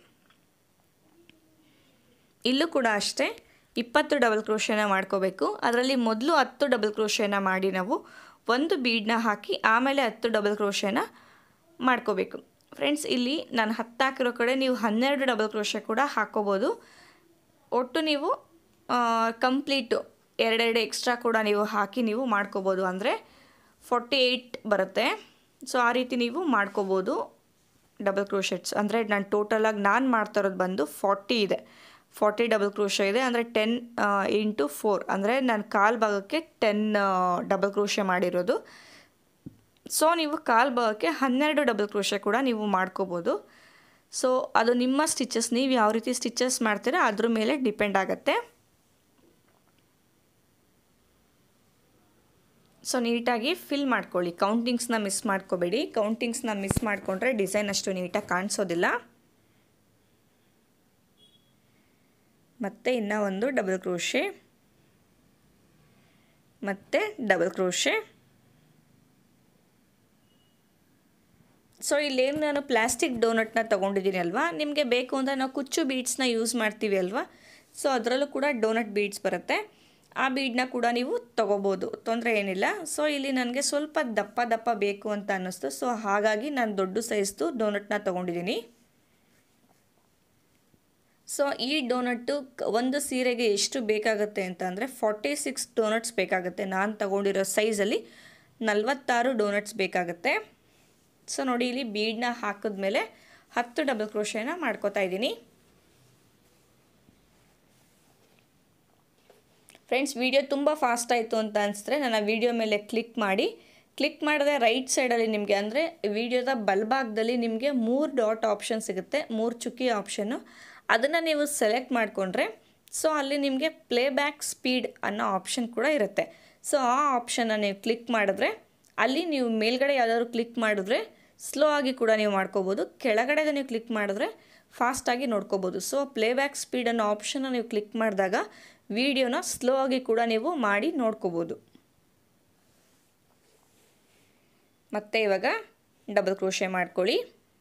ಇಲ್ಲೂ ಕೂಡ ಅಷ್ಟೇ ಇಪ್ಪತ್ತು ಡಬಲ್ ಕ್ರೋಶೆನ ಮಾಡ್ಕೋಬೇಕು ಅದರಲ್ಲಿ ಮೊದಲು ಹತ್ತು ಡಬಲ್ ಕ್ರೋಶೆನ ಮಾಡಿ ನಾವು ಒಂದು ಬೀಡನ್ನ ಹಾಕಿ ಆಮೇಲೆ ಹತ್ತು ಡಬಲ್ ಕ್ರೋಶೆನ ಮಾಡ್ಕೋಬೇಕು ಫ್ರೆಂಡ್ಸ್ ಇಲ್ಲಿ ನಾನು ಹತ್ತು ಹಾಕಿರೋ ಕಡೆ ನೀವು ಹನ್ನೆರಡು ಡಬಲ್ ಕ್ರೋಶೆ ಕೂಡ ಹಾಕ್ಕೋಬೋದು ಒಟ್ಟು ನೀವು ಕಂಪ್ಲೀಟು ಎರಡೆರಡು ಎಕ್ಸ್ಟ್ರಾ ಕೂಡ ನೀವು ಹಾಕಿ ನೀವು ಮಾಡ್ಕೋಬೋದು ಅಂದರೆ ಫೋರ್ಟಿ ಏಯ್ಟ್ ಬರುತ್ತೆ ಸೊ ಆ ರೀತಿ ನೀವು ಮಾಡ್ಕೋಬೋದು ಡಬಲ್ ಕ್ರೋಶೆಟ್ಸ್ ಅಂದರೆ ನಾನು ಟೋಟಲಾಗಿ ನಾನು ಮಾಡ್ತಾ ಇರೋದು ಬಂದು ಫಾರ್ಟಿ ಇದೆ ಫಾರ್ಟಿ ಡಬಲ್ ಕ್ರೋಶ ಇದೆ ಅಂದರೆ ಟೆನ್ ಇಂಟು ಫೋರ್ ಅಂದರೆ ನಾನು ಕಾಲು ಭಾಗಕ್ಕೆ ಟೆನ್ ಡಬಲ್ ಕ್ರೋಶೆ ಮಾಡಿರೋದು ಸೊ ನೀವು ಕಾಲು ಭಾಗಕ್ಕೆ ಹನ್ನೆರಡು ಡಬಲ್ ಕ್ರೋಶೆ ಕೂಡ ನೀವು ಮಾಡ್ಕೋಬೋದು ಸೊ ಅದು ನಿಮ್ಮ ಸ್ಟಿಚಸ್ ನೀವು ಯಾವ ರೀತಿ ಸ್ಟಿಚಸ್ ಮಾಡ್ತೀರಾ ಅದ್ರ ಮೇಲೆ ಡಿಪೆಂಡ್ ಆಗುತ್ತೆ ಸೊ ನೀಟಾಗಿ ಫಿಲ್ ಮಾಡ್ಕೊಳ್ಳಿ ಕೌಂಟಿಂಗ್ಸ್ನ ಮಿಸ್ ಮಾಡ್ಕೋಬೇಡಿ ಕೌಂಟಿಂಗ್ಸ್ನ ಮಿಸ್ ಮಾಡಿಕೊಂಡ್ರೆ ಡಿಸೈನ್ ಅಷ್ಟು ನೀಟಾಗಿ ಕಾಣಿಸೋದಿಲ್ಲ ಮತ್ತು ಇನ್ನೂ ಒಂದು ಡಬಲ್ ಕ್ರೋಶೆ ಮತ್ತು ಡಬಲ್ ಕ್ರೋಶೆ ಸೊ ಇಲ್ಲೇನು ನಾನು ಪ್ಲಾಸ್ಟಿಕ್ ಡೋನಟ್ನ ತೊಗೊಂಡಿದ್ದೀನಿ ಅಲ್ವಾ ನಿಮಗೆ ಬೇಕು ಅಂದರೆ ನಾವು ಕುಚ್ಚು ಬೀಡ್ಸ್ನ ಯೂಸ್ ಮಾಡ್ತೀವಿ ಅಲ್ವಾ ಸೊ ಅದರಲ್ಲೂ ಕೂಡ ಡೋನಟ್ ಬೀಡ್ಸ್ ಬರುತ್ತೆ ಆ ಬೀಡನ್ನ ಕೂಡ ನೀವು ತೊಗೋಬೋದು ತೊಂದರೆ ಏನಿಲ್ಲ ಸೊ ಇಲ್ಲಿ ನನಗೆ ಸ್ವಲ್ಪ ದಪ್ಪ ದಪ್ಪ ಬೇಕು ಅಂತ ಅನ್ನಿಸ್ತು ಸೊ ಹಾಗಾಗಿ ನಾನು ದೊಡ್ಡ ಸೈಜ್ದು ಡೋನಟ್ನ ತೊಗೊಂಡಿದ್ದೀನಿ ಸೊ ಈ ಡೋನಟ್ಟು ಒಂದು ಸೀರೆಗೆ ಎಷ್ಟು ಬೇಕಾಗುತ್ತೆ ಅಂತ ಅಂದರೆ ಫಾರ್ಟಿ ಸಿಕ್ಸ್ ಡೋನಟ್ಸ್ ಬೇಕಾಗುತ್ತೆ ನಾನು ತಗೊಂಡಿರೋ ಸೈಜಲ್ಲಿ ನಲವತ್ತಾರು ಡೋನಟ್ಸ್ ಬೇಕಾಗುತ್ತೆ ಸೊ ನೋಡಿ ಇಲ್ಲಿ ಬೀಡನ್ನ ಹಾಕಿದ್ಮೇಲೆ ಹತ್ತು ಡಬಲ್ ಕ್ರೋಶೆನ ಮಾಡ್ಕೋತಾ ಇದ್ದೀನಿ ಫ್ರೆಂಡ್ಸ್ ವಿಡಿಯೋ ತುಂಬ ಫಾಸ್ಟ್ ಆಯಿತು ಅಂತ ಅನಿಸಿದ್ರೆ ನನ್ನ ವಿಡಿಯೋ ಮೇಲೆ ಕ್ಲಿಕ್ ಮಾಡಿ ಕ್ಲಿಕ್ ಮಾಡಿದ್ರೆ ರೈಟ್ ಸೈಡಲ್ಲಿ ನಿಮಗೆ ಅಂದರೆ ವಿಡಿಯೋದ ಬಲಭಾಗದಲ್ಲಿ ನಿಮಗೆ ಮೂರು ಡಾಟ್ ಆಪ್ಷನ್ ಸಿಗುತ್ತೆ ಮೂರು ಚುಕ್ಕಿ ಆಪ್ಷನ್ನು ಅದನ್ನು ನೀವು ಸೆಲೆಕ್ಟ್ ಮಾಡಿಕೊಂಡ್ರೆ ಸೊ ಅಲ್ಲಿ ನಿಮಗೆ ಪ್ಲೇಬ್ಯಾಕ್ ಸ್ಪೀಡ್ ಅನ್ನೋ ಆಪ್ಷನ್ ಕೂಡ ಇರುತ್ತೆ ಸೊ ಆ ಆಪ್ಷನ್ನ ನೀವು ಕ್ಲಿಕ್ ಮಾಡಿದ್ರೆ ಅಲ್ಲಿ ನೀವು ಮೇಲ್ಗಡೆ ಯಾವುದಾದ್ರು ಕ್ಲಿಕ್ ಮಾಡಿದ್ರೆ ಸ್ಲೋ ಆಗಿ ಕೂಡ ನೀವು ಮಾಡ್ಕೋಬೋದು ಕೆಳಗಡೆ ನೀವು ಕ್ಲಿಕ್ ಮಾಡಿದ್ರೆ ಫಾಸ್ಟಾಗಿ ನೋಡ್ಕೋಬೋದು ಸೊ ಪ್ಲೇಬ್ಯಾಕ್ ಸ್ಪೀಡ್ ಅನ್ನೋ ಆಪ್ಷನ್ನ ನೀವು ಕ್ಲಿಕ್ ಮಾಡಿದಾಗ ವಿಡಿಯೋನ ಸ್ಲೋ ಆಗಿ ಕೂಡ ನೀವು ಮಾಡಿ ನೋಡ್ಕೋಬೋದು ಮತ್ತೆ ಇವಾಗ ಡಬಲ್ ಕ್ರೋಶೆ ಮಾಡ್ಕೊಳ್ಳಿ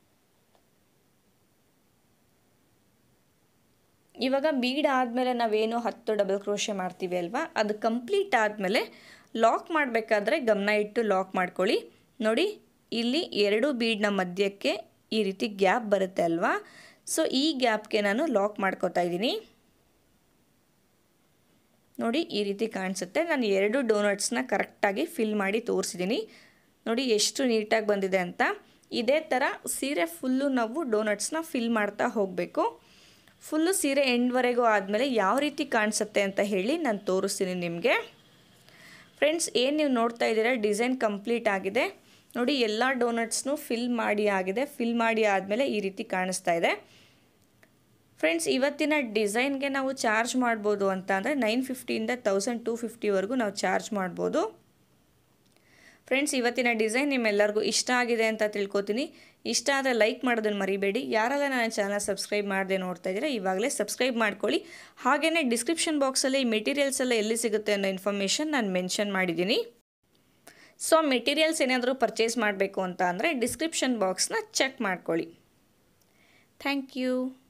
ಇವಾಗ ಬೀಡ್ ಆದಮೇಲೆ ನಾವೇನು ಹತ್ತು ಡಬಲ್ ಕ್ರೋಶೆ ಮಾಡ್ತೀವಿ ಅಲ್ವಾ ಅದು ಕಂಪ್ಲೀಟ್ ಆದಮೇಲೆ ಲಾಕ್ ಮಾಡಬೇಕಾದ್ರೆ ಗಮನ ಇಟ್ಟು ಲಾಕ್ ಮಾಡ್ಕೊಳ್ಳಿ ನೋಡಿ ಇಲ್ಲಿ ಎರಡು ಬೀಡ್ನ ಮಧ್ಯಕ್ಕೆ ಈ ರೀತಿ ಗ್ಯಾಪ್ ಬರುತ್ತೆ ಅಲ್ವಾ ಸೊ ಈ ಗ್ಯಾಪ್ಗೆ ನಾನು ಲಾಕ್ ಮಾಡ್ಕೋತಾ ಇದ್ದೀನಿ ನೋಡಿ ಈ ರೀತಿ ಕಾಣಿಸುತ್ತೆ ನಾನು ಎರಡು ಡೋನಟ್ಸ್ನ ಕರೆಕ್ಟಾಗಿ ಫಿಲ್ ಮಾಡಿ ತೋರಿಸಿದ್ದೀನಿ ನೋಡಿ ಎಷ್ಟು ನೀಟಾಗಿ ಬಂದಿದೆ ಅಂತ ಇದೇ ಥರ ಸೀರೆ ಫುಲ್ಲು ನಾವು ಡೋನಟ್ಸ್ನ ಫಿಲ್ ಮಾಡ್ತಾ ಹೋಗಬೇಕು ಫುಲ್ಲು ಸೀರೆ ಎಂಡ್ವರೆಗೂ ಆದಮೇಲೆ ಯಾವ ರೀತಿ ಕಾಣಿಸುತ್ತೆ ಅಂತ ಹೇಳಿ ನಾನು ತೋರಿಸ್ತೀನಿ ನಿಮಗೆ ಫ್ರೆಂಡ್ಸ್ ಏನು ನೀವು ನೋಡ್ತಾ ಇದ್ದೀರಾ ಡಿಸೈನ್ ಕಂಪ್ಲೀಟ್ ಆಗಿದೆ ನೋಡಿ ಎಲ್ಲ ಡೋನಟ್ಸ್ನು ಫಿಲ್ ಮಾಡಿ ಆಗಿದೆ ಫಿಲ್ ಮಾಡಿ ಆದಮೇಲೆ ಈ ರೀತಿ ಕಾಣಿಸ್ತಾ ಇದೆ ಫ್ರೆಂಡ್ಸ್ ಇವತ್ತಿನ ಡಿಸೈನ್ಗೆ ನಾವು ಚಾರ್ಜ್ ಮಾಡ್ಬೋದು ಅಂತ ಅಂದರೆ ನೈನ್ ಫಿಫ್ಟಿಯಿಂದ ತೌಸಂಡ್ ಟೂ ಫಿಫ್ಟಿವರೆಗೂ ನಾವು ಚಾರ್ಜ್ ಮಾಡ್ಬೋದು ಫ್ರೆಂಡ್ಸ್ ಇವತ್ತಿನ ಡಿಸೈನ್ ನಿಮ್ಮೆಲ್ಲರಿಗೂ ಇಷ್ಟ ಆಗಿದೆ ಅಂತ ತಿಳ್ಕೊತೀನಿ ಇಷ್ಟ ಆದರೆ ಲೈಕ್ ಮಾಡೋದನ್ನು ಮರಿಬೇಡಿ ಯಾರೆಲ್ಲ ನನ್ನ ಚಾನಲ್ ಸಬ್ಸ್ಕ್ರೈಬ್ ಮಾಡದೆ ನೋಡ್ತಾ ಇದ್ದೀರಾ ಇವಾಗಲೇ ಸಬ್ಸ್ಕ್ರೈಬ್ ಮಾಡ್ಕೊಳ್ಳಿ ಹಾಗೆಯೇ ಡಿಸ್ಕ್ರಿಪ್ಷನ್ ಬಾಕ್ಸಲ್ಲಿ ಮೆಟೀರಿಯಲ್ಸ್ ಎಲ್ಲ ಎಲ್ಲಿ ಸಿಗುತ್ತೆ ಅನ್ನೋ ಇನ್ಫಾರ್ಮೇಷನ್ ನಾನು ಮೆನ್ಷನ್ ಮಾಡಿದ್ದೀನಿ ಸೊ ಮೆಟೀರಿಯಲ್ಸ್ ಏನಾದರೂ ಪರ್ಚೇಸ್ ಮಾಡಬೇಕು ಅಂತ ಅಂದರೆ ಡಿಸ್ಕ್ರಿಪ್ಷನ್ ಬಾಕ್ಸ್ನ ಚೆಕ್ ಮಾಡ್ಕೊಳ್ಳಿ ಥ್ಯಾಂಕ್ ಯು